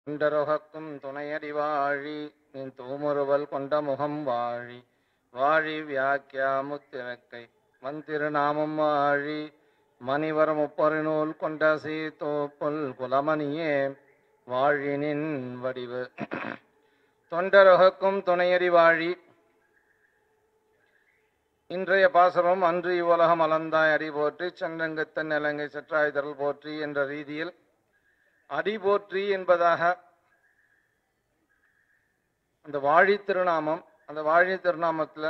குண்டரொகக்கும் துணையடி வாழி நின் தூமுறுவல் கொண்ட முகம் வாழி வாழி வியாக்கியா முத்திரக்கை வந்திருநாமம் வாழி மணிவர முப்பொரு நூல் கொண்ட சீதோப்புல் குலமணியே வாழினின் வடிவு தொண்டரொகக்கும் துணையடி வாழி இன்றைய பாசனம் அன்று இவ்வுலகம் அலந்தாய் அடி போற்றி சென்றங்கத்தன் நிலங்கை செற்றாய்தரல் போற்றி என்ற ரீதியில் அடி போற்றி என்பதாக அந்த வாழி திருநாமம் அந்த வாழி திருநாமத்துல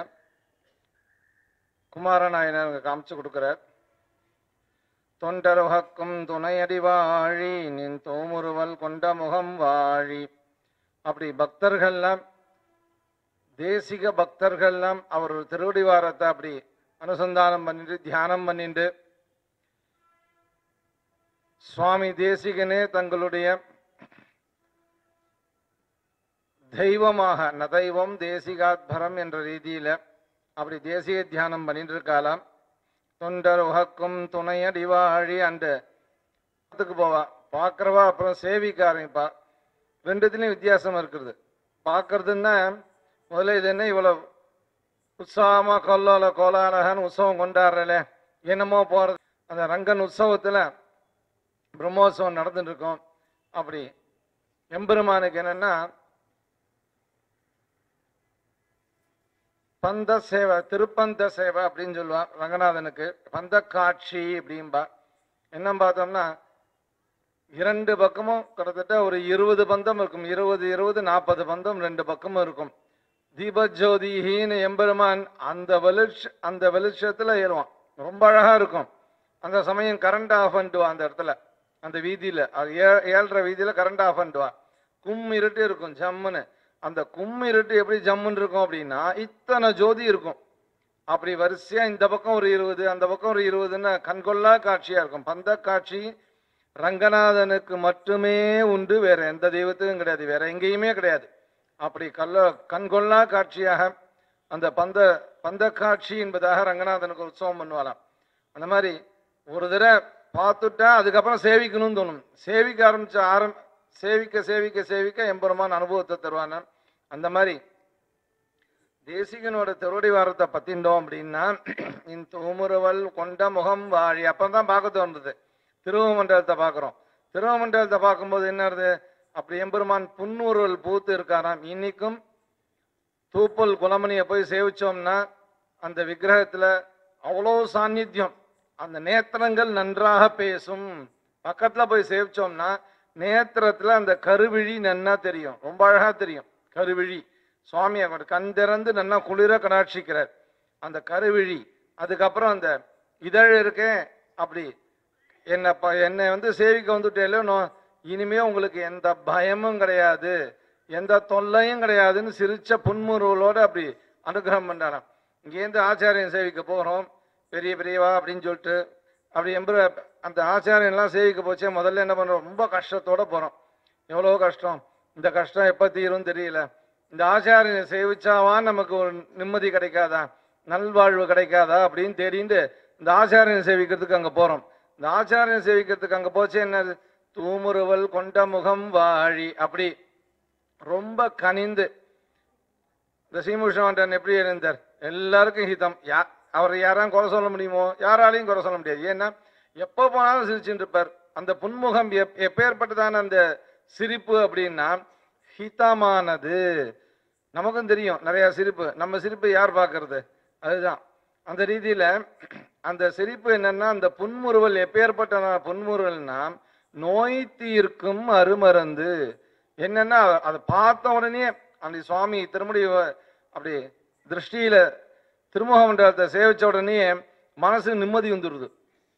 குமாரநாயனர் அங்க காமிச்சு கொடுக்கிறார் தொண்டருகக்கும் துணையடி வாழி நின் தோமுறுவல் கொண்ட முகம் வாழி அப்படி பக்தர்கள்லாம் தேசிக பக்தர்கள்லாம் அவர் திருவடிவாரத்தை அப்படி அனுசந்தானம் பண்ணிட்டு தியானம் பண்ணிட்டு சுவாமி தேசிகனே தங்களுடைய தெய்வமாக ந தெய்வம் தேசிகாத்பரம் என்ற ரீதியில அப்படி தேசிக தியானம் பண்ணிட்டு இருக்காளாம் தொண்டர் உகக்கும் துணையடி வாழி அந்த அதுக்கு போவா பார்க்கறவா அப்புறம் சேவிக்க ஆரம்பிப்பா ரெண்டுத்துலயும் வித்தியாசம் இருக்கிறது பார்க்கறதுன்னா முதல்ல இது என்ன இவ்வளவு உற்சாகமா கொல்லோல கோலாலகன்னு உற்சவம் கொண்டாடுறல என்னமோ போறது அந்த ரங்கன் உற்சவத்துல பிரம்மோற்சவம் நடந்துட்டு இருக்கும் அப்படி எம்பெருமானுக்கு என்னன்னா பந்த சேவை திருப்பந்த சேவை அப்படின்னு சொல்லுவான் ரங்கநாதனுக்கு பந்த காட்சி அப்படின்பா என்ன பார்த்தோம்னா இரண்டு பக்கமும் கிட்டத்தட்ட ஒரு இருபது பந்தம் இருக்கும் இருபது இருபது நாற்பது பந்தம் ரெண்டு பக்கமும் இருக்கும் தீபஜோதிஹின்னு எம்பெருமான் அந்த வெளிச்ச அந்த வெளிச்சத்துல ஏறுவான் ரொம்ப அழகா இருக்கும் அந்த சமயம் கரண்ட் ஆஃப் பண்ணிடுவான் அந்த இடத்துல அந்த வீதியில அது ஏ- ஏழ்ற வீதியில கரண்ட் ஆஃப் பண்ணிடுவான் கும் இருட்டு இருக்கும் ஜம்முன்னு அந்த கும் இருட்டு எப்படி ஜம்முன்னு இருக்கும் அப்படின்னா இத்தனை ஜோதி இருக்கும் அப்படி வரிசையா இந்த பக்கம் ஒரு இருபது அந்த பக்கம் ஒரு இருபதுன்னு கண்கொள்ளா காட்சியா இருக்கும் பந்த காட்சி ரங்கநாதனுக்கு மட்டுமே உண்டு வேற எந்த தெய்வத்துக்கும் கிடையாது வேற எங்கேயுமே கிடையாது அப்படி கல்ல கண்கொள்ளா காட்சியாக அந்த பந்த பந்த காட்சி என்பதாக ரங்கநாதனுக்கு உற்சவம் பண்ணுவாராம் அந்த மாதிரி ஒரு தடவை பார்த்துட்டா அதுக்கப்புறம் சேவிக்கணும்னு தோணும் சேவிக்க ஆரம்பிச்ச ஆரம் சேவிக்க சேவிக்க சேவிக்க எம்பெருமான் அனுபவத்தை தருவானாம் அந்த மாதிரி தேசிகனோட திருவடி வாரத்தை பத்திண்டோம் அப்படின்னா இந்த தூமுறுவல் கொண்ட முகம் வாழி அப்பதான் பார்க்க தோன்றுது திருவமண்டலத்தை பார்க்குறோம் திருவமண்டலத்தை பார்க்கும்போது என்னது அப்படி எம்பெருமான் புன்னூறுவல் பூத்து இருக்காராம் இன்னைக்கும் தூப்பல் குலமணியை போய் சேவிச்சோம்னா அந்த விக்கிரகத்துல அவ்வளோ சாநித்தியம் அந்த நேத்திரங்கள் நன்றாக பேசும் பக்கத்துல போய் சேவிச்சோம்னா நேத்திரத்துல அந்த கருவிழி நன்னா தெரியும் ரொம்ப அழகா தெரியும் கருவிழி சுவாமி அவர் கண் திறந்து நன்னா குளிர கடாட்சிக்கிறார் அந்த கருவிழி அதுக்கப்புறம் அந்த இதழ் இருக்கே அப்படி என்ன ப- என்னை வந்து சேவிக்க வந்துட்டேலோ நோ இனிமே உங்களுக்கு எந்த பயமும் கிடையாது எந்த தொல்லையும் கிடையாதுன்னு சிரிச்ச புன்முறுவலோட அப்படி அனுகிரகம் பண்றாராம் இங்கேருந்து ஆச்சாரியன் சேவிக்க போகிறோம் பெரிய பெரியவா அப்படின்னு சொல்லிட்டு அப்படி எம்புற அந்த ஆச்சாரியன்லாம் சேவிக்க போச்சே முதல்ல என்ன பண்றோம் ரொம்ப கஷ்டத்தோட போறோம் எவ்வளோ கஷ்டம் இந்த கஷ்டம் எப்போ தீரும் தெரியல இந்த ஆச்சாரியனை சேவிச்சாவான் நமக்கு ஒரு நிம்மதி கிடைக்காதா நல்வாழ்வு கிடைக்காதா அப்படின்னு தேடிட்டு இந்த ஆச்சாரியனை சேவிக்கிறதுக்கு அங்கே போகிறோம் இந்த ஆச்சாரியன் சேவிக்கிறதுக்கு அங்கே போச்சு என்னது தூமுறுவல் கொண்ட முகம் வாழி அப்படி ரொம்ப கனிந்து இந்த சீமுஷவன் எப்படி இருந்தார் எல்லாருக்கும் ஹிதம் யா அவர் யாரும் குறை சொல்ல முடியுமோ யாராலையும் குறை சொல்ல முடியாது ஏன்னா எப்போ போனாலும் சிரிச்சுட்டு இருப்பார் அந்த புன்முகம் எப் எப்பேற்பட்டதான அந்த சிரிப்பு அப்படின்னா ஹிதமானது நமக்கும் தெரியும் நிறைய சிரிப்பு நம்ம சிரிப்பு யார் பார்க்கறது அதுதான் அந்த ரீதியில அந்த சிரிப்பு என்னன்னா அந்த புன்முறுவல் எப்பேற்பட்ட புன்முறுவல்னா நோய் தீர்க்கும் அருமருந்து என்னன்னா அதை பார்த்த உடனே அந்த சுவாமி திருமுடி அப்படி திருஷ்டியில திருமுக மண்டலத்தை சேவிச்ச உடனே மனசு நிம்மதி வந்துடுது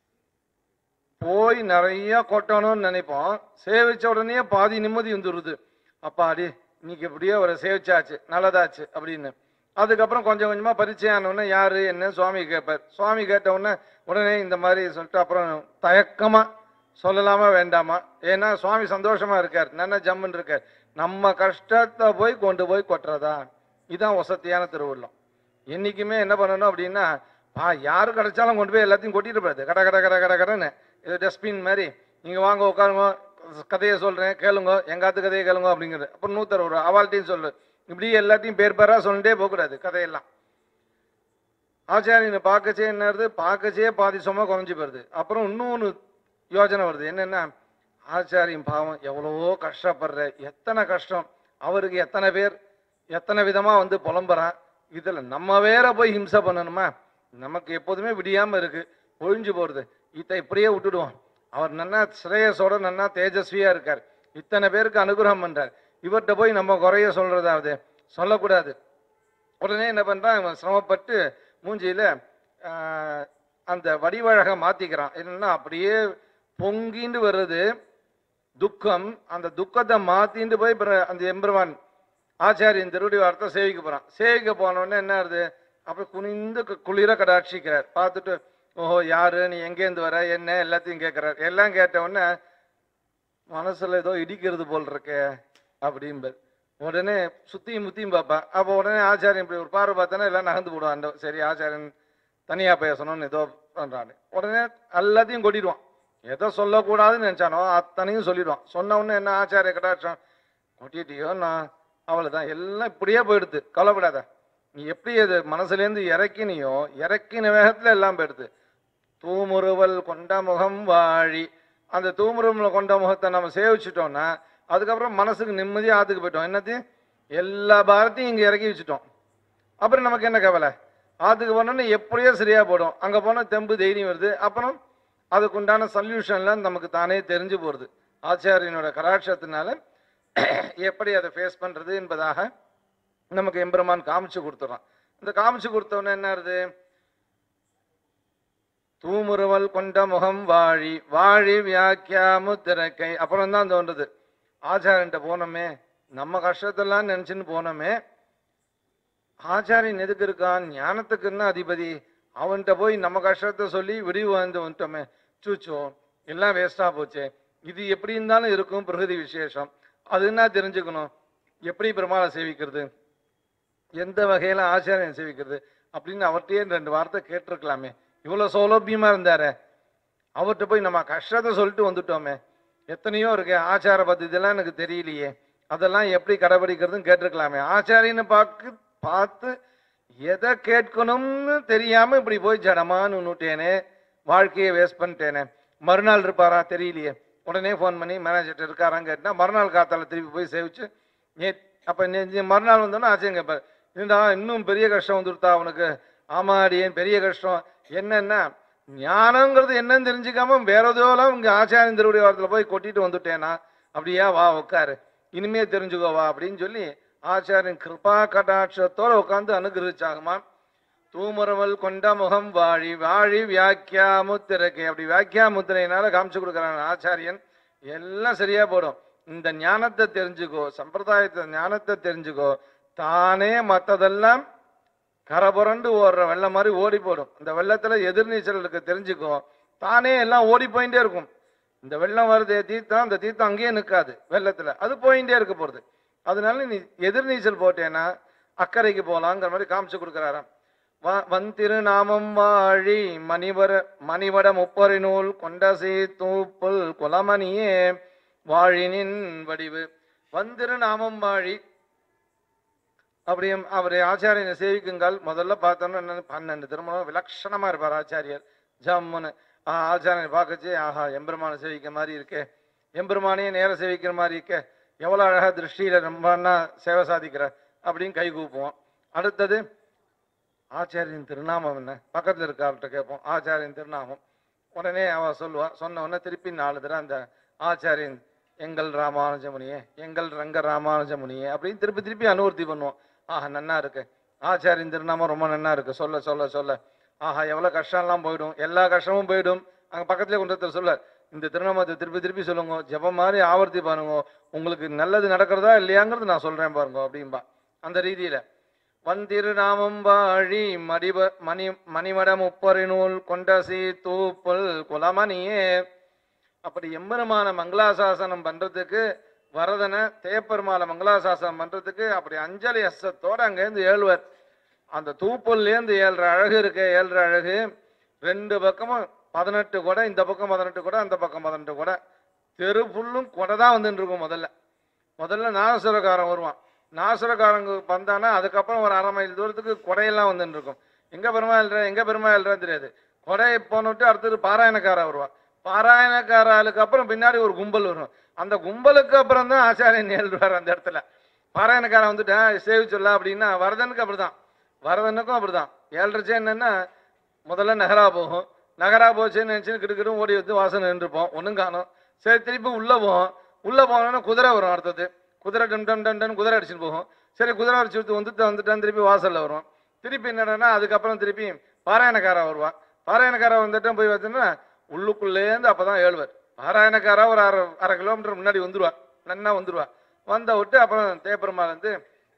போய் நிறைய கொட்டணும்னு நினைப்போம் சேவிச்ச உடனே பாதி நிம்மதி வந்துடுது அப்பாடி இன்னைக்கு இப்படியே அவரை சேவிச்சாச்சு நல்லதாச்சு அப்படின்னு அதுக்கப்புறம் கொஞ்சம் கொஞ்சமா பரிச்சயம் ஆன உடனே யாரு என்ன சுவாமி கேட்பார் சுவாமி கேட்ட உடனே உடனே இந்த மாதிரி சொல்லிட்டு அப்புறம் தயக்கமா சொல்லலாமா வேண்டாமா ஏன்னா சுவாமி சந்தோஷமா இருக்கார் நல்ல ஜம்முன்னு இருக்கார் நம்ம கஷ்டத்தை போய் கொண்டு போய் கொட்டுறதா இதுதான் வசதியான திருவுள்ளம் என்னைக்குமே என்ன பண்ணணும் அப்படின்னா பா யாரு கிடைச்சாலும் கொண்டு போய் எல்லாத்தையும் கொட்டிட்டு போறது கட கட கட கட கடன்னு இது டஸ்ட்பின் மாதிரி நீங்க வாங்க உட்காருங்க கதையை சொல்றேன் கேளுங்க எங்காத்து கதையை கேளுங்க அப்படிங்கிறது அப்புறம் நூத்தர் ஒரு அவால்ட்டையும் சொல்லு இப்படி எல்லாத்தையும் பேர் பேரா சொல்லிட்டே போகக்கூடாது கதையெல்லாம் ஆச்சாரியனை பார்க்கச்சே என்னது பார்க்கச்சே பாதி சும்மா குறைஞ்சி போயிருது அப்புறம் இன்னொன்று யோசனை வருது என்னன்னா ஆச்சாரியம் பாவம் எவ்வளவோ கஷ்டப்படுற எத்தனை கஷ்டம் அவருக்கு எத்தனை பேர் எத்தனை விதமா வந்து புலம்புறான் இதுல நம்ம வேற போய் ஹிம்சை பண்ணணுமா நமக்கு எப்போதுமே விடியாம இருக்கு ஒழிஞ்சு போறது இதை இப்படியே விட்டுடுவோம் அவர் நன்னா ஸ்ரேயஸோட நன்னா தேஜஸ்வியா இருக்கார் இத்தனை பேருக்கு அனுகிரகம் பண்றார் இவர்கிட்ட போய் நம்ம குறைய சொல்றதாவது சொல்லக்கூடாது உடனே என்ன பண்றான் இவன் சிரமப்பட்டு மூஞ்சியில ஆஹ், அந்த வடிவழக மாத்திக்கிறான் என்னன்னா அப்படியே பொங்கிண்டு வருது துக்கம் அந்த துக்கத்தை மாத்திண்டு போய் பிற- அந்த எம்பெருமான் ஆச்சாரியன் திருவடி வார்த்தை சேவிக்க போறான் சேவிக்க போன உடனே என்ன ஆகுது அப்படியே குனிந்து கு- குளிர கடாட்சிக்கிறார் பார்த்துட்டு ஓஹோ யாரு நீ எங்கேருந்து வர என்ன எல்லாத்தையும் கேட்கிறார் எல்லாம் கேட்ட உடனே மனசுல ஏதோ இடிக்கிறது போல் இருக்கே அப்படிம்பார் உடனே சுத்தியும் முத்தியும் பார்ப்பேன் அப்போ உடனே ஆச்சாரியன் இப்படி ஒரு பார்வை பார்த்தோன்னா எல்லாம் நகர்ந்து போடுவான் அந்த சரி ஆச்சாரியன் தனியா பேசணும்னு ஏதோ பண்றான்னு உடனே எல்லாத்தையும் கொட்டிடுவான் எதை சொல்லக்கூடாதுன்னு நினைச்சானோ அத்தனையும் சொல்லிடுவான் சொன்ன உடனே என்ன ஆச்சாரிய கடாட்சம் கொட்டிட்டியோ நான் அவ்வளவுதான் எல்லாம் இப்படியே போயிடுது கவலைப்படாத நீ எப்படி அது மனசுலேருந்து இறக்கினியோ இறக்கின வேகத்துல எல்லாம் போயிடுது தூமுறுவல் கொண்ட முகம் வாழி அந்த தூமுறுவல் கொண்ட முகத்தை நம்ம சேவிச்சிட்டோம்னா அதுக்கப்புறம் மனசுக்கு நிம்மதியாக ஆத்துக்கு போயிட்டோம் என்னது எல்லா பாரத்தையும் இங்கே இறக்கி வச்சுட்டோம் அப்புறம் நமக்கு என்ன கவலை ஆத்துக்கு போனோம்னா எப்படியோ சரியா போடும் அங்கே போனால் தெம்பு தைரியம் வருது அப்புறம் அதுக்குண்டான சொல்யூஷன்லாம் நமக்கு தானே தெரிஞ்சு போகிறது ஆச்சாரியனோட கராட்சத்தினால எப்படி அதை ஃபேஸ் பண்ணுறது என்பதாக நமக்கு எம்பெருமான் காமிச்சு கொடுத்துறான் இந்த காமிச்சு கொடுத்தோன்னே என்ன ஆகுது தூமுறுவல் கொண்ட முகம் வாழி வாழி வியாக்கியாமு திறக்கை அப்புறம் தான் தோன்றுது ஆச்சாரியன்ட்ட போனோமே நம்ம கஷ்டத்தெல்லாம் நினைச்சுன்னு போனோமே ஆச்சாரியன் எதுக்கு இருக்கான் ஞானத்துக்குன்னு அதிபதி அவன்கிட்ட போய் நம்ம கஷ்டத்தை சொல்லி விடிவு வந்து வந்துட்டோமே சூச்சோ எல்லாம் வேஸ்டா போச்சே இது எப்படி இருந்தாலும் இருக்கும் பிரகிருதி விசேஷம் அது என்ன தெரிஞ்சுக்கணும் எப்படி பெருமாளை சேவிக்கிறது எந்த வகையில ஆச்சாரியன் சேவிக்கிறது அப்படின்னு அவர்கிட்டயே ரெண்டு வார்த்தை கேட்டிருக்கலாமே இவ்வளவு சௌலபியமா இருந்தாரே அவர்கிட்ட போய் நம்ம கஷ்டத்தை சொல்லிட்டு வந்துட்டோமே எத்தனையோ இருக்கு ஆச்சார பద్ధதியெல்லாம் எனக்கு தெரியலையே அதெல்லாம் எப்படி கடைபிடிக்கிறதுன்னு கேட்டிருக்கலாமே ஆச்சாரியனை பார்க்க பார்த்து எதை கேட்கணும்னு தெரியாம இப்படி போய் ஜடமான்னு நுட்டேனே வாழ்க்கையை வேஸ்ட் பண்ணிட்டேனே மறுநாள் இருப்பாரா தெரியலையே உடனே ஃபோன் பண்ணி மேனேஜர்கிட்ட இருக்காரான்னு கேட்டா மறுநாள் காத்தால திருப்பி போய் சேவிச்சு நே அப்போ மறுநாள் வந்தோன்னா ஆச்சரியம் கேட்பார் என்னடா இன்னும் பெரிய கஷ்டம் வந்துருத்தா அவனுக்கு ஆமாடியேன் பெரிய கஷ்டம் என்னன்னா ஞானங்கிறது என்னன்னு தெரிஞ்சுக்காம வேற எதோலாம் இங்க ஆச்சாரியன் திருவுடைய வாரத்தில் போய் கொட்டிட்டு வந்துட்டேனா அப்படியா வா உட்காரு இனிமே தெரிஞ்சுக்கோ வா அப்படின்னு சொல்லி ஆச்சாரியன் கிருபா கடாட்சத்தோட உட்காந்து அனுகிரகிச்சாகுமா தூமரவல் கொண்ட முகம் வாழி வாழி வியாக்கியா முத்திரைக்கு அப்படி வியாக்கியா முத்திரையினால காமிச்சு கொடுக்குறாங்க ஆச்சாரியன் எல்லாம் சரியா போடும் இந்த ஞானத்தை தெரிஞ்சுக்கோ சம்பிரதாயத்தை ஞானத்தை தெரிஞ்சுக்கோ தானே மற்றதெல்லாம் கரை புரண்டு ஓடுற வெள்ளம் மாதிரி ஓடி போடும் இந்த வெள்ளத்துல எதிர்நீச்சல் இருக்கு தெரிஞ்சுக்கோ தானே எல்லாம் ஓடி போயிட்டே இருக்கும் இந்த வெள்ளம் வருதே தீர்த்தம் அந்த தீர்த்தம் அங்கேயே நிற்காது வெள்ளத்துல அது போயிட்டே இருக்க போறது அதனால நீ எதிர்நீச்சல் போட்டேன்னா அக்கறைக்கு போலாங்கிற மாதிரி காமிச்சு கொடுக்குறாராம் வ- வந்திருநாமம் வாழி மணிவர மணிவட முப்பரி நூல் கொண்டசி தூப்புல் குலமணியே வாழினின் வடிவு வந்திருநாமம் வாழி அப்படியும் அவரை ஆச்சாரியனை சேவிக்குங்கள் முதல்ல பார்த்தோன்னா என்ன பன்னெண்டு திருமணம் விலட்சணமா இருப்பார் ஆச்சாரியர் ஜம்முன்னு ஆ ஆச்சாரியனை பார்க்கச்சு ஆஹா எம்பெருமானை சேவிக்க மாதிரி இருக்கே எம்பெருமானையே நேர சேவிக்கிற மாதிரி இருக்கே எவ்வளோ அழகா திருஷ்டியில ரொம்ப சேவை சாதிக்கிறார் அப்படின்னு கை கூப்புவோம் அடுத்தது ஆச்சாரியன் திருநாமம் என்ன பக்கத்தில் இருக்கார்கிட்ட கேட்போம் ஆச்சாரியன் திருநாமம் உடனே அவ சொல்லுவா சொன்ன உடனே திருப்பி நாலு தடவை அந்த ஆச்சாரியன் எங்கள் ராமானுஜமுனியே எங்கள் ரங்க ராமானுஜமுனியே அப்படின்னு திருப்பி திருப்பி அனுவர்த்தி பண்ணுவோம் ஆஹா நன்னா இருக்கு ஆச்சாரியன் திருநாமம் ரொம்ப நன்னா இருக்கு சொல்ல சொல்ல சொல்ல ஆஹா எவ்வளவு கஷ்டம்லாம் போயிடும் எல்லா கஷ்டமும் போயிடும் அங்க பக்கத்துல கொண்டு வந்து சொல்ல இந்த திருநாமத்தை திருப்பி திருப்பி சொல்லுங்க ஜெபம் மாதிரி ஆவர்த்தி பாருங்க உங்களுக்கு நல்லது நடக்கிறதா இல்லையாங்கிறது நான் சொல்றேன் பாருங்க அப்படின்பா அந்த ரீதியில வந்திருநாமம் வாழி மடிப மணி மணிமட முப்பரி நூல் கொண்டசி தூப்புல் குலமணியே அப்படி எம்பெருமான மங்களாசாசனம் பண்றதுக்கு வரதனை தேப்பெருமாளை மங்களாசாசனம் பண்றதுக்கு அப்படி அஞ்சலி அஸ்தத்தோட அங்கேருந்து ஏழுவர் அந்த தூப்புல்லேருந்து ஏழ்ற அழகு இருக்கு ஏழ்ற அழகு ரெண்டு பக்கமும் பதினெட்டு கூட இந்த பக்கம் பதினெட்டு கூட அந்த பக்கம் பதினெட்டு கூட தெரு ஃபுல்லும் கொடை தான் வந்துட்டு இருக்கும் முதல்ல முதல்ல நாகசுரக்காரன் வருவான் நாகசுரக்காரங்க வந்தானா அதுக்கப்புறம் ஒரு அரை மைல் தூரத்துக்கு கொடையெல்லாம் வந்துட்டு இருக்கும் எங்க பெருமா எழுற எங்க பெருமா எழுறா தெரியாது கொடை போனுட்டு அடுத்தது பாராயணக்காரா வருவா பாராயணக்கார ஆளுக்கு அப்புறம் பின்னாடி ஒரு கும்பல் வரும் அந்த கும்பலுக்கு அப்புறம் தான் ஆச்சாரியன் எழுதுவார் அந்த இடத்துல பாராயணக்காரன் வந்துட்டேன் சேவிச்சுடலாம் அப்படின்னா வரதனுக்கு அப்படிதான் வரதனுக்கும் அப்படிதான் ஏழ்றச்சே என்னன்னா முதல்ல நகரா போகும் நகரா போச்சுன்னு நினச்சி கிடுக்கிடும் ஓடி வந்து வாசனை நின்றுப்போம் ஒன்றும் காணும் சரி திருப்பி உள்ளே போவோம் உள்ளே போனோன்னா குதிரை வரும் அடுத்தது குதிரை டம் டம் டம் டம் குதிரை அடிச்சுட்டு போகும் சரி குதிரை அடிச்சு விட்டு வந்துட்டு வந்துட்டான் திருப்பி வாசலில் வரும் திருப்பி என்னடனா அதுக்கப்புறம் திருப்பி பாராயணக்காரா வருவா பாராயணக்காரா வந்துட்டு போய் பார்த்தீங்கன்னா உள்ளுக்குள்ளேருந்து அப்போ தான் ஏழுவர் பாராயணக்காரா ஒரு அரை அரை கிலோமீட்டர் முன்னாடி வந்துருவா நன்னா வந்துருவா வந்த விட்டு அப்புறம் தேப்பெருமாள் வந்து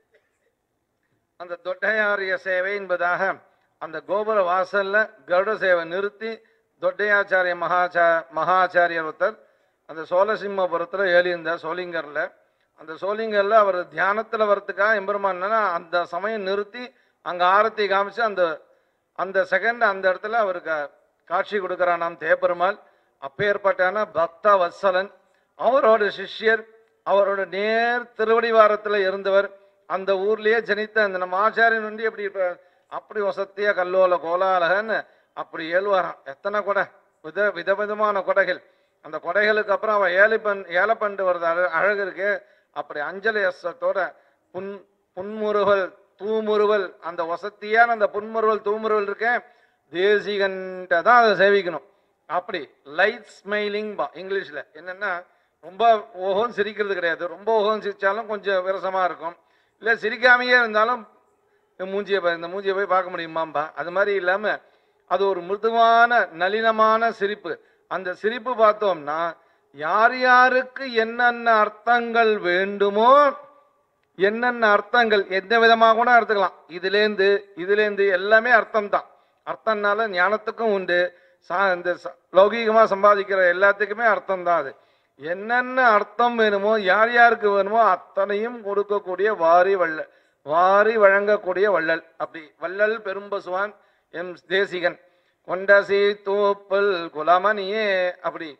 அந்த தொட்டையாரிய சேவை என்பதாக அந்த கோபுர வாசல்ல கருட சேவை நிறுத்தி தொட்டையாச்சாரிய மகாச்சா மகாச்சாரியர் ஒருத்தர் அந்த சோழசிம்மபுரத்துல ஏழியிருந்தார் சோளிங்கர்ல அந்த சோளிங்கர்ல அவர் தியானத்துல வர்றதுக்காக எம்பெருமான் என்னன்னா அந்த சமயம் நிறுத்தி அங்க ஆரத்தி காமிச்சு அந்த அந்த செகண்ட் அந்த இடத்துல அவருக்கு காட்சி கொடுக்கிறான் நாம் தேப்பெருமாள் அப்பேற்பட்டான பக்த வத்சலன் அவரோட சிஷ்யர் அவரோட நேர் திருவடிவாரத்துல இருந்தவர் அந்த ஊர்லயே ஜனித்த அந்த நம்ம ஆச்சாரியன் வந்து எப்படி இப்ப அப்படி வசத்தியா கல்லோல கோலாலகன்னு அப்படி ஏழுவாராம் எத்தனை கொடை வித விதவிதமான கொடைகள் அந்த கொடைகளுக்கு அப்புறம் அவன் ஏழை பண் ஏழை பண்ணிட்டு வர்றது அழ- அழகு இருக்கு அப்படி அஞ்சலி அஸ்தத்தோட புன் புன்முறுவல் தூமுறுவல் அந்த வசத்தியான அந்த புன்முறுவல் தூமுறுவல் இருக்கேன் தேசிகன்ட்ட தான் அதை சேவிக்கணும் அப்படி லைட் ஸ்மைலிங் பா இங்கிலீஷ்ல என்னன்னா ரொம்ப ஓஹோன்னு சிரிக்கிறது கிடையாது ரொம்ப ஓஹோன்னு சிரிச்சாலும் கொஞ்சம் விரசமா இருக்கும் இல்லை சிரிக்காமையே இருந்தாலும் இந்த மூஞ்சியை பாரு, இந்த மூஞ்சியை போய் பார்க்க முடியுமாம்பா அது மாதிரி இல்லாம அது ஒரு மிருதுவான நளினமான சிரிப்பு அந்த சிரிப்பு பார்த்தோம்னா யார் யாருக்கு என்னென்ன அர்த்தங்கள் வேண்டுமோ என்னென்ன அர்த்தங்கள் எந்த விதமாக கூட எடுத்துக்கலாம் இதுலேருந்து இதுலேருந்து எல்லாமே அர்த்தம் தான் அர்த்தம்னால ஞானத்துக்கும் உண்டு சா இந்த ச- லௌகீகமா சம்பாதிக்கிற எல்லாத்துக்குமே அர்த்தம் தான் அது என்னென்ன அர்த்தம் வேணுமோ யார் யாருக்கு வேணுமோ அத்தனையும் கொடுக்கக்கூடிய வாரி வள்ளல் வாரி வழங்கக்கூடிய வள்ளல் அப்படி வள்ளல் பெரும்பசுவான் எம் தேசிகன் கொண்டசி தூப்பல் குலமணியே அப்படி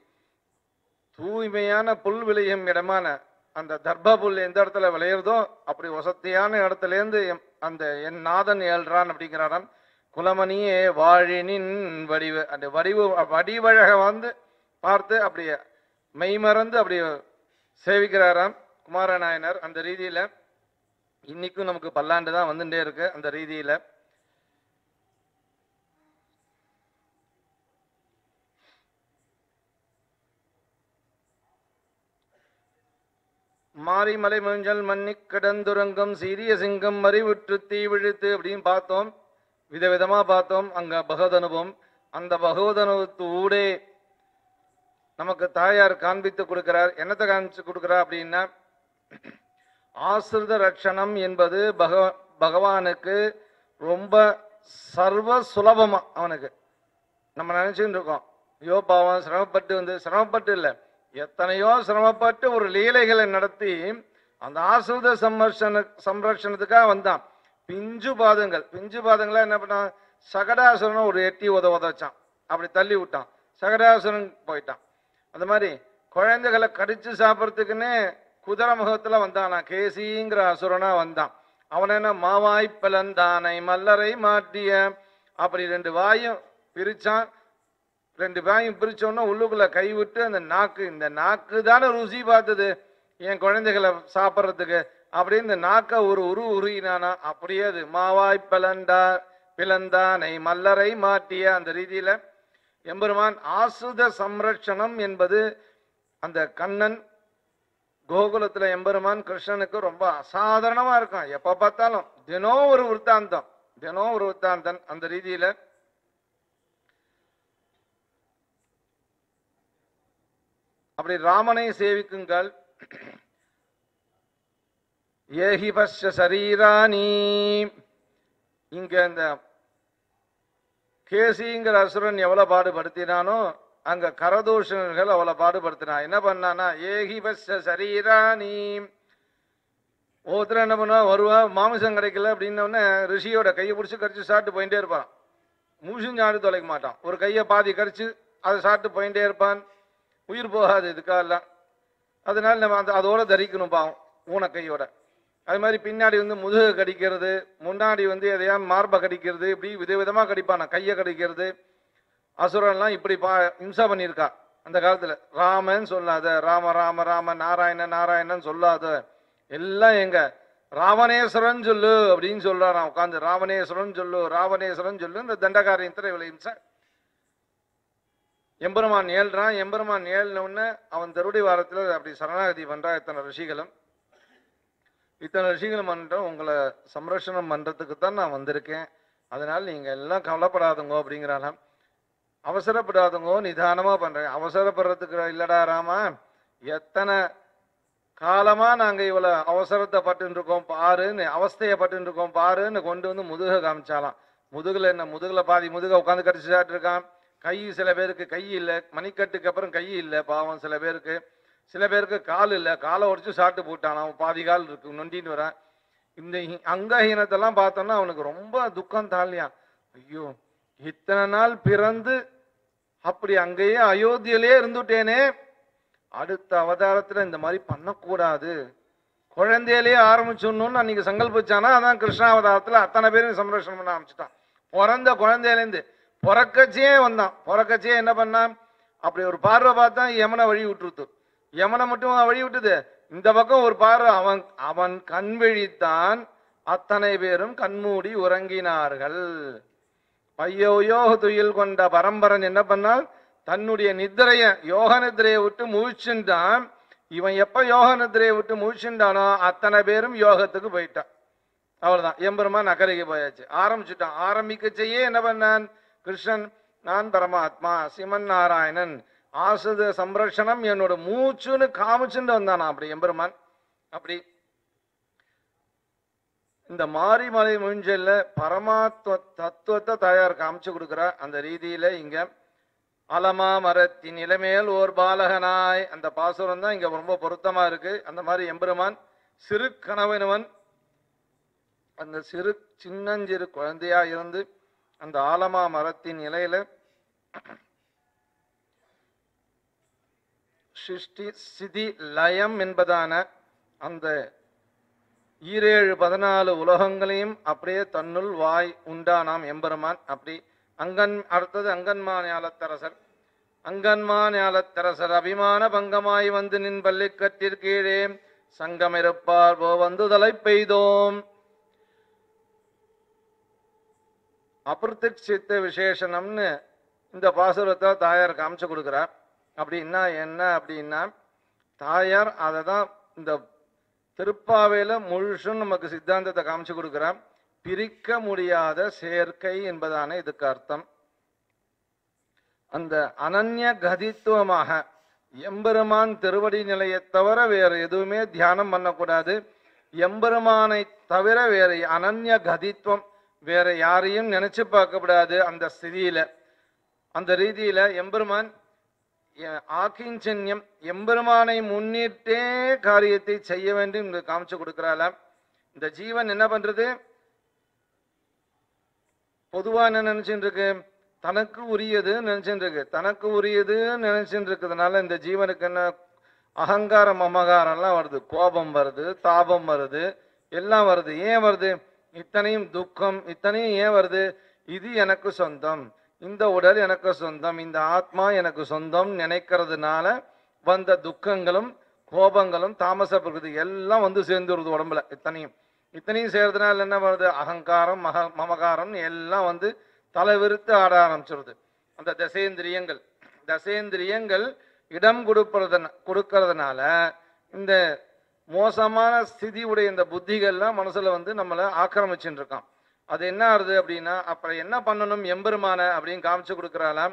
தூய்மையான புல் விளையும் இடமான அந்த தர்ப புல் எந்த இடத்துல விளையிறதோ அப்படி வசதியான இடத்துல இருந்து எம்- அந்த என் நாதன் ஏழ்றான் அப்படிங்கிறாராம் குலமணியே வாழினின் வடிவு அந்த வடிவு வடிவழக வந்து பார்த்து அப்படியே மெய்மறந்து அப்படி சேவிக்கிறாராம் குமாரநாயனர் அந்த ரீதியில இன்னைக்கும் நமக்கு பல்லாண்டு தான் வந்துட்டே இருக்கு அந்த ரீதியில மாரிமலை மஞ்சள் மன்னி கடந்துரங்கம் சீரிய சிங்கம் மறிவுற்று தீ விழுத்து அப்படின்னு பார்த்தோம் விதவிதமா பார்த்தோம் அங்க பகவத் அனுபவம் அந்த பகவத் அனுபவத்து ஊடே நமக்கு தாயார் காண்பித்து கொடுக்கிறார் என்னத்தை காண்பிச்சு கொடுக்கிறார் அப்படின்னா ஆசிரித ரட்சணம் என்பது பக பகவானுக்கு ரொம்ப சர்வ சுலபமா அவனுக்கு நம்ம நினைச்சுட்டு இருக்கோம் ஐயோ பாவம் சிரமப்பட்டு வந்து சிரமப்பட்டு இல்லை எத்தனையோ சிரமப்பட்டு ஒரு லீலைகளை நடத்தி அந்த ஆசிரித சம்ரட்சண சம்ரட்சணத்துக்காக வந்தான் பிஞ்சு பாதங்கள் பிஞ்சு பாதங்களா என்ன பண்ணான் சகடாசுரனை ஒரு எட்டி உத உதச்சான் அப்படி தள்ளி விட்டான் சகடாசுரன் போயிட்டான் அந்த மாதிரி குழந்தைகளை கடிச்சு சாப்பிட்றதுக்குன்னே குதிரை முகத்துல வந்தானா கேசிங்கிற அசுரனா வந்தான் அவன் என்ன மாவாய் பிளந்தானை மல்லரை மாட்டிய அப்படி ரெண்டு வாயும் பிரிச்சான் ரெண்டு வாயும் பிரிச்சோன்னா உள்ளுக்குள்ள கை விட்டு அந்த நாக்கு இந்த நாக்கு தானே ருசி பார்த்தது என் குழந்தைகளை சாப்பிட்றதுக்கு அப்படின்னு இந்த நாக்கை ஒரு உரு உருகினானா அப்படியே அது மாவாய் பிளந்தா பிளந்தானை மல்லரை மாட்டிய அந்த ரீதியில எம்பெருமான் ஆசுத சம்ரட்சணம் என்பது அந்த கண்ணன் கோகுலத்துல எம்பெருமான் கிருஷ்ணனுக்கு ரொம்ப அசாதாரணமா இருக்கும் எப்ப பார்த்தாலும் தினம் ஒரு விற்த்தாந்தம் தினம் ஒரு விற்த்தாந்தன் அந்த ரீதியில அப்படி ராமனை சேவிக்குங்கள் ஏஹி பஷ்ய சரீராணி இங்க இந்த கேசிங்கிற அசுரன் எவ்வளவு பாடுபடுத்தினானோ அங்க கரதூஷணர்கள் அவ்வளவு பாடுபடுத்தினான் என்ன பண்ணானா ஏஹி பஷ்ய சரீராணி ஒருத்தர் என்ன பண்ணுவா வருவா மாமிசம் கிடைக்கல அப்படின்னோடனே ரிஷியோட கையை பிடிச்சி கடிச்சு சாப்பிட்டு போயிட்டே இருப்பான் மூசும் சாப்பிட்டு தொலைக்க மாட்டான் ஒரு கையை பாதி கடிச்சு அதை சாப்பிட்டு போயிட்டே இருப்பான் உயிர் போகாது இதுக்காகலாம் அதனால நம்ம அந்த அதோட தரிக்கணும் பாவம் ஊனக்கையோட அது மாதிரி பின்னாடி வந்து முதுகு கடிக்கிறது முன்னாடி வந்து எதையா மார்பை கடிக்கிறது இப்படி விதவிதமா கடிப்பானா கையை கடிக்கிறது அசுரன்லாம் இப்படி பா இம்சா பண்ணியிருக்கா அந்த காலத்துல ராமன் சொல்லாத ராம ராம ராம நாராயண நாராயணன் சொல்லாத எல்லாம் எங்க ராவணேஸ்வரன் சொல்லு அப்படின்னு சொல்றாராம் உட்காந்து ராவணேஸ்வரன் சொல்லு ராவணேஸ்வரன் சொல்லு இந்த தண்டகாரியத்துல இவ்வளவு இம்சை எம்பெருமான் ஏழ்றான் எம்பெருமான் ஏழின உடனே அவன் தருடி வாரத்துல அப்படி சரணாகதி பண்றா இத்தனை ரிஷிகளும் இத்தனை ரிஷிகளும் பண்றோம் உங்களை சம்ரட்சணம் பண்றதுக்கு தான் நான் வந்திருக்கேன் அதனால நீங்க எல்லாம் கவலைப்படாதுங்கோ அப்படிங்கிறானாம் அவசரப்படாதுங்கோ நிதானமா பண்றேன் அவசரப்படுறதுக்கு இல்லடா ராமா எத்தனை காலமா நாங்க இவ்வளவு அவசரத்தை பட்டு இருக்கோம் பாருன்னு அவஸ்தையப்பட்டு இருக்கோம் பாருன்னு கொண்டு வந்து முதுக காமிச்சாலாம் முதுகுல என்ன முதுகுல பாதி முதுக உட்காந்து கடிச்சுட்டு இருக்கான் கை சில பேருக்கு கை இல்லை மணிக்கட்டுக்கு அப்புறம் கை இல்லை பாவம் சில பேருக்கு சில பேருக்கு கால் இல்லை காலை உடைச்சு சாப்பிட்டு போட்டான் அவன் பாதி கால் இருக்கு நொண்டின்னு வரான் இந்த ஹி- அங்கஹீனத்தெல்லாம் பார்த்தோன்னா அவனுக்கு ரொம்ப துக்கம் தாழ்லியான் ஐயோ இத்தனை நாள் பிறந்து அப்படி அங்கேயே அயோத்தியிலே இருந்துட்டேனே அடுத்த அவதாரத்துல இந்த மாதிரி பண்ணக்கூடாது குழந்தையிலேயே ஆரம்பிச்சிடணும்னு அன்னைக்கு சங்கல்பிச்சானா அதான் கிருஷ்ணாவதாரத்துல அத்தனை பேரும் சம்ரட்சணம் பண்ண ஆரம்பிச்சிட்டான் பிறந்த குழந்தையிலேருந்து பிறக்கச்சே வந்தான் பிறக்கச்சே என்ன பண்ணான் அப்படி ஒரு பார்வை பார்த்தா யமனை வழி விட்டுருத்து யமனை மட்டும் வழி விட்டுது இந்த பக்கம் ஒரு பார்வை அவன் அவன் கண் விழித்தான் அத்தனை பேரும் கண்மூடி உறங்கினார்கள் பையோயோ துயில் கொண்ட பரம்பரன் என்ன பண்ணால் தன்னுடைய நித்திரைய யோக நித்திரையை விட்டு முழிச்சுட்டான் இவன் எப்ப யோக நித்திரையை விட்டு முழிச்சுட்டானோ அத்தனை பேரும் யோகத்துக்கு போயிட்டான் அவ்வளவுதான் எம்பெருமான் அக்கறைக்கு போயாச்சு ஆரம்பிச்சுட்டான் ஆரம்பிக்கச்சேயே என்ன பண்ணான் கிருஷ்ணன் நான் பரமாத்மா சிவன் நாராயணன் ஆசுத சம்ரட்சணம் என்னோட மூச்சுன்னு காமிச்சுட்டு வந்தானா அப்படி எம்பெருமான் அப்படி இந்த மாரிமலை முழிஞ்சல்ல பரமாத்வ தத்துவத்தை தாயார் காமிச்சு கொடுக்குறா அந்த ரீதியில இங்க அலமா மரத்தின் இளமேல் ஓர் பாலகனாய் அந்த பாசுரம் தான் இங்க ரொம்ப பொருத்தமா இருக்கு அந்த மாதிரி எம்பெருமான் சிறு கணவனவன் அந்த சிறு சின்னஞ்சிறு குழந்தையா இருந்து அந்த ஆலமா மரத்தின் இலையில சிருஷ்டி சிதி லயம் என்பதான அந்த ஈரேழு பதினாலு உலகங்களையும் அப்படியே தன்னுள் வாய் உண்டானாம் எம்பெருமான் அப்படி அங்கன் அடுத்தது அங்கன்மாஞாலத்தரசர் அங்கன்மாஞாலத்தரசர் அபிமான பங்கமாய் வந்து நின் பள்ளிக்கட்டிற்கீழே சங்கமிருப்பார் போ வந்து தலை பெய்தோம் அபிரத்திக்ஷித்த விசேஷனம்னு இந்த பாசுரத்தை தாயார் காமிச்சு கொடுக்குறார் அப்படின்னா என்ன அப்படின்னா தாயார் அதை தான் இந்த திருப்பாவையில முழுசும் நமக்கு சித்தாந்தத்தை காமிச்சு கொடுக்குறார் பிரிக்க முடியாத சேர்க்கை என்பதான இதுக்கு அர்த்தம் அந்த அனன்ய கதித்துவமாக எம்பெருமான் திருவடி நிலையை தவிர வேற எதுவுமே தியானம் பண்ணக்கூடாது எம்பெருமானை தவிர வேற அனன்ய கதித்துவம் வேற யாரையும் நினைச்சு பார்க்கக்கூடாது அந்த ஸ்திதியில அந்த ரீதியில எம்பெருமான் எ- ஆக்கிஞ்சன்யம் எம்பெருமானை முன்னிட்டே காரியத்தை செய்ய வேண்டும் என்று காமிச்சு கொடுக்கிறாளாம் இந்த ஜீவன் என்ன பண்றது பொதுவா என்ன நினைச்சுட்டு இருக்கு தனக்கு உரியது நினைச்சுட்டு இருக்கு தனக்கு உரியது நினைச்சுட்டு இருக்கிறதுனால இந்த ஜீவனுக்கு என்ன அகங்காரம் அமகாரம்லாம் வருது கோபம் வருது தாபம் வருது எல்லாம் வருது ஏன் வருது இத்தனையும் துக்கம் இத்தனையும் ஏன் வருது இது எனக்கு சொந்தம் இந்த உடல் எனக்கு சொந்தம் இந்த ஆத்மா எனக்கு சொந்தம் நினைக்கிறதுனால வந்த துக்கங்களும் கோபங்களும் தாமச பிரகிருதி எல்லாம் வந்து சேர்ந்துருது உடம்புல இத்தனையும் இத்தனையும் சேர்றதுனால என்ன வருது அகங்காரம் மக மமகாரம் எல்லாம் வந்து தலைவிரித்து ஆட ஆரம்பிச்சிருது அந்த தசேந்திரியங்கள் தசேந்திரியங்கள் இடம் கொடுப்பதன கொடுக்கறதுனால இந்த மோசமான ஸ்திதி உடைய இந்த புத்திகள்லாம் மனசுல வந்து நம்மளை ஆக்கிரமிச்சுட்டு இருக்கான் அது என்ன ஆகுது அப்படின்னா அப்புறம் என்ன பண்ணணும் எம்பெருமான அப்படின்னு காமிச்சு கொடுக்குறாளாம்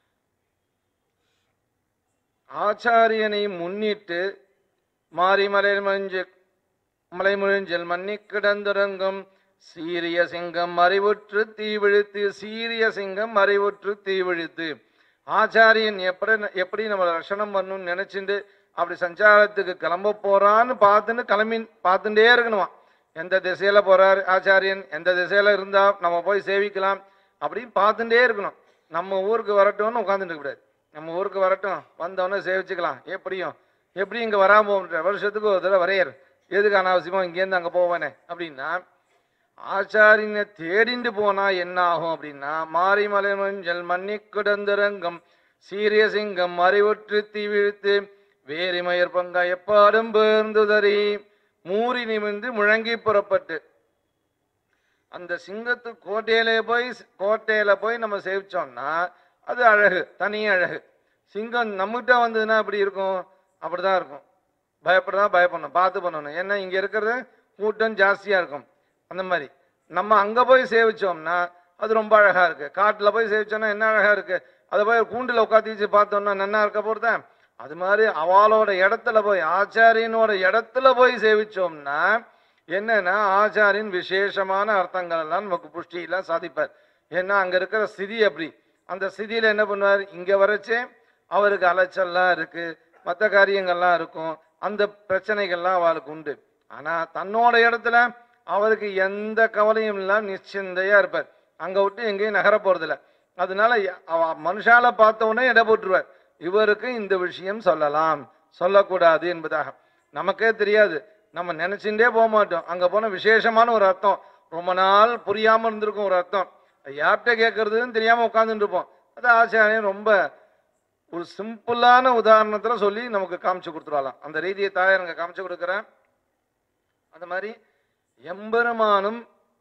ஆச்சாரியனை முன்னிட்டு மாரிமலை மஞ்சு மலைமுழிஞ்சல் மன்னி கிடந்துறங்கும் சீரிய சிங்கம் மறைவுற்று தீவிழித்து சீரிய சிங்கம் மறைவுற்று தீவிழித்து ஆச்சாரியன் எப்படி எப்படி நம்மளை ரஷணம் பண்ணணும்னு நினைச்சுட்டு அப்படி சஞ்சாரத்துக்கு கிளம்ப போறான்னு பார்த்துன்னு கிளம்பி பார்த்துட்டே இருக்கணுமா எந்த திசையில போறார் ஆச்சாரியன் எந்த திசையில இருந்தா நம்ம போய் சேவிக்கலாம் அப்படின்னு பார்த்துட்டே இருக்கணும் நம்ம ஊருக்கு வரட்டும்னு உட்காந்துட்டு இருக்கக்கூடாது நம்ம ஊருக்கு வரட்டும் வந்தவொடனே சேவிச்சுக்கலாம் எப்படியும் எப்படி இங்கே வராம போகிற வருஷத்துக்கு ஒரு தடவை வரையர் எதுக்கு அனாவசியமா இங்கேருந்து அங்கே போவேனே அப்படின்னா ஆச்சாரியனை தேடிண்டு போனா என்ன ஆகும் அப்படின்னா மாரிமலை மஞ்சள் மன்னி கிடந்தரங்கம் சீரிய சிங்கம் அறிவுற்று தீவிழ்த்து வேரிமயர் பங்கா எப்பாடும் பேர்ந்துதறி மூறி நிமிர்ந்து முழங்கி புறப்பட்டு அந்த சிங்கத்து கோட்டையில போய் கோட்டையில போய் நம்ம சேவிச்சோம்னா அது அழகு தனி அழகு சிங்கம் நம்மகிட்ட வந்ததுன்னா எப்படி இருக்கும் அப்படிதான் இருக்கும் பயப்படதான் பயப்படணும் பார்த்து பண்ணணும் ஏன்னா இங்க இருக்கிறது கூட்டம் ஜாஸ்தியா இருக்கும் அந்த மாதிரி நம்ம அங்க போய் சேவிச்சோம்னா அது ரொம்ப அழகா இருக்கு காட்டுல போய் சேவிச்சோம்னா என்ன அழகா இருக்கு அதை போய் கூண்டுல உட்காந்து வச்சு பார்த்தோம்னா நன்னா இருக்க போறதா அது மாதிரி அவளோட இடத்துல போய் ஆச்சாரியனோட இடத்துல போய் சேவிச்சோம்னா என்னன்னா ஆச்சாரின் விசேஷமான அர்த்தங்கள் எல்லாம் நமக்கு புஷ்டியெல்லாம் சாதிப்பார் ஏன்னா அங்க இருக்கிற ஸ்திதி அப்படி அந்த ஸ்திதியில என்ன பண்ணுவார் இங்க வரைச்சே அவருக்கு அலைச்சல்லாம் இருக்கு மற்ற காரியங்கள்லாம் இருக்கும் அந்த பிரச்சனைகள்லாம் அவளுக்கு உண்டு ஆனா தன்னோட இடத்துல அவருக்கு எந்த கவலையும் இல்லாம நிச்சந்தையா இருப்பார் அங்க விட்டு எங்கேயும் நகர போறதில்ல அதனால ய- அவ மனுஷால பார்த்த உடனே இட போட்டுருவார் இவருக்கு இந்த விஷயம் சொல்லலாம் சொல்லக்கூடாது என்பதாக நமக்கே தெரியாது நம்ம நினைச்சுட்டே போக மாட்டோம் அங்க போன விசேஷமான ஒரு அர்த்தம் ரொம்ப நாள் புரியாம இருந்திருக்கும் ஒரு அர்த்தம் அது யார்கிட்ட கேட்கறதுன்னு தெரியாம உட்கார்ந்துட்டு இருப்போம் அது ஆச்சாரியன் ரொம்ப ஒரு சிம்பிளான உதாரணத்துல சொல்லி நமக்கு காமிச்சு கொடுத்துருவாளாம் அந்த ரீதியை தாயார் அங்க காமிச்சு கொடுக்குறேன் அந்த மாதிரி எம்பெருமானும்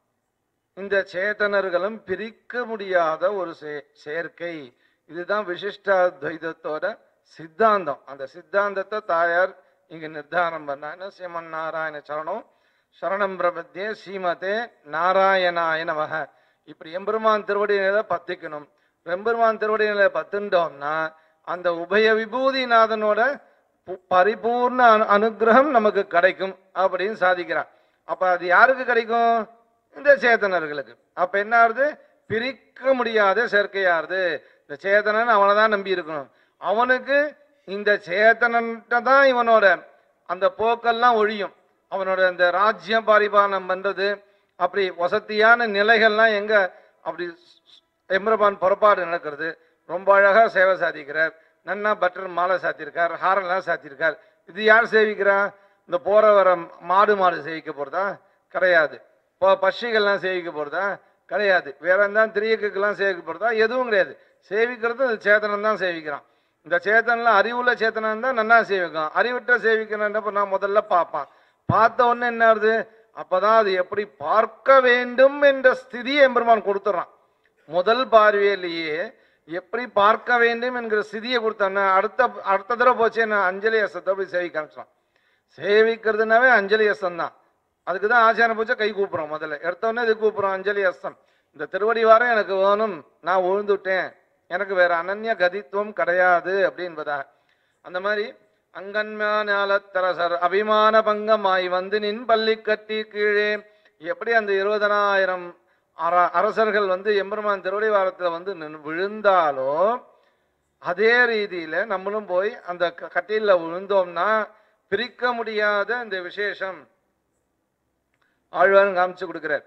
இந்த சேத்தனர்களும் பிரிக்க முடியாத ஒரு சே- சேர்க்கை இதுதான் விசிஷ்டாத்வைதத்தோட சித்தாந்தம் அந்த சித்தாந்தத்தை தாயார் இங்க நிர்தாரணம் பண்ணாங்க சிவன் நாராயண சரணம் சரணம் பிரபத்தியே சீமதே நாராயணாய நமக இப்படி எம்பெருமான் திருவடியில பத்திக்கணும் எம்பெருமான் திருவடியில பத்துண்டோம்னா அந்த உபய விபூதிநாதனோட பு- பரிபூர்ண அனு- அனுக்கிரகம் நமக்கு கிடைக்கும் அப்படின்னு சாதிக்கிறார் அப்ப அது யாருக்கு கிடைக்கும் இந்த சேத்தனர்களுக்கு அப்ப என்ன ஆகுது பிரிக்க முடியாத சேர்க்கையாருது இந்த சேத்தனன் அவனை தான் நம்பி இருக்கணும் அவனுக்கு இந்த சேத்தனன்ட்ட தான் இவனோட அந்த போக்கெல்லாம் ஒழியும் அவனோட இந்த ராஜ்யம் பரிபாலனம் பண்றது அப்படி வசதியான நிலைகள்லாம் எங்க அப்படி எம்ரபான் புறப்பாடு நடக்கிறது ரொம்ப அழகா சேவை சாதிக்கிறார் நன்னா பட்டர் மாலை சாத்தியிருக்கார் ஹாரெல்லாம் சாத்தியிருக்கார் இது யார் சேவிக்கிறா இந்த போற வர மாடு மாடு சேவிக்க போறதா கிடையாது இப்போ பட்சிகள்லாம் சேவிக்க போறதா கிடையாது வேற எந்த திரியக்குக்கெல்லாம் சேவிக்க போறதா எதுவும் கிடையாது சேவிக்கிறது இந்த சேத்தனம் தான் சேவிக்கிறான் இந்த சேத்தன்ல அறிவுள்ள சேத்தனம் தான் நன்னா சேவிக்கும் அறிவிட்ட சேவிக்கணும் என்ன பண்ணா முதல்ல பார்ப்பான் பார்த்த உடனே என்ன ஆகுது அப்பதான் அது எப்படி பார்க்க வேண்டும் என்ற ஸ்திதியை எம்பெருமான் கொடுத்துட்றான் முதல் பார்வையிலேயே எப்படி பார்க்க வேண்டும் என்கிற ஸ்திதியை கொடுத்தான்னா அடுத்த அடுத்த தடவை போச்சு நான் அஞ்சலி அசத்தை போய் சேவிக்க ஆரம்பிச்சான் சேவிக்கிறதுனாவே அஞ்சலி அஸ்தம் தான் அதுக்கு தான் ஆச்சார பூஜை கை கூப்பிடுறோம் முதல்ல எடுத்தோடனே இது கூப்பிடுறோம் அஞ்சலி அஸ்தம் இந்த திருவடி வாரம் எனக்கு வேணும் நான் விழுந்துட்டேன் எனக்கு வேற அனன்ய கதித்துவம் கிடையாது அப்படின்பதா அந்த மாதிரி அங்கன்மானத்தரசர் அபிமான பங்கமாய் வந்து நின் பள்ளி கட்டி கீழே எப்படி அந்த இருபதனாயிரம் அர அரசர்கள் வந்து எம்பெருமான் திருவடி வாரத்தில் வந்து நின்னு விழுந்தாலோ அதே ரீதியில நம்மளும் போய் அந்த க- கட்டில்ல விழுந்தோம்னா பிரிக்க முடியாத இந்த விசேஷம் ஆழ்வாரும் காமிச்சு கொடுக்கிறார்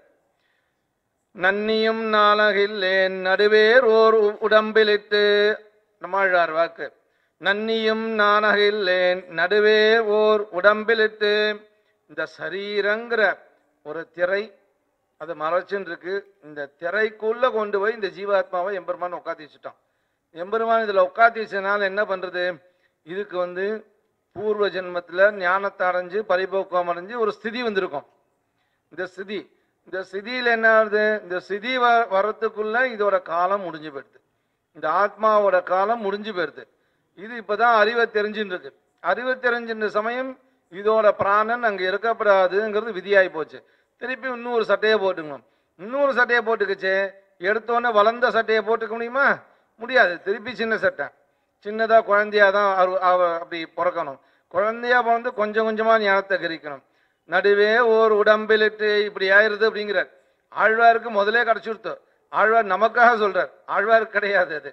நன்னியும் நாளகில்லேன் நடுவேர் ஓர் உ- உடம்பிலிட்டு நம்மாழ்வார் வாக்கு நன்னியும் நானகில்லேன் நடுவே ஓர் உடம்பிலிட்டு இந்த சரீரங்கிற ஒரு திரை அது மறைச்சுன்னு இருக்கு இந்த திரைக்குள்ள கொண்டு போய் இந்த ஜீவாத்மாவை எம்பெருமான் உட்காத்தி வச்சுட்டான் எம்பெருமான் இதுல உட்காத்தி வச்சனால என்ன பண்றது இதுக்கு வந்து பூர்வ ஜென்மத்துல ஞானத்தை அடைஞ்சு பரிபோக்கம் அடைஞ்சு ஒரு ஸ்திதி வந்திருக்கும் இந்த ஸ்திதி இந்த ஸ்திதியில என்ன ஆகுது இந்த ஸ்திதி வ வர்றதுக்குள்ள இதோட காலம் முடிஞ்சு போயிடுது இந்த ஆத்மாவோட காலம் முடிஞ்சு போயிடுது இது இப்பதான் அறிவை தெரிஞ்சுட்டு இருக்கு அறிவை தெரிஞ்சின்ற சமயம் இதோட பிராணன் அங்க இருக்கப்படாதுங்கிறது விதியாகி போச்சு திருப்பி இன்னொரு சட்டையை போட்டுக்கணும் இன்னொரு சட்டையை போட்டுக்கிச்சு எடுத்தோடனே வளர்ந்த சட்டையை போட்டுக்க முடியுமா முடியாது திருப்பி சின்ன சட்டை சின்னதா குழந்தையா தான் அரு- அவ அப்படி பிறக்கணும் குழந்தையா பிறந்து கொஞ்சம் கொஞ்சமா ஞானத்தை கிரிக்கணும் நடுவே ஓர் உடம்பிலிட்டு இப்படி ஆயிருது அப்படிங்கிறார் ஆழ்வாருக்கு முதலே கிடைச்சுடுத்து ஆழ்வார் நமக்காக சொல்றார் ஆழ்வாருக்கு கிடையாது அது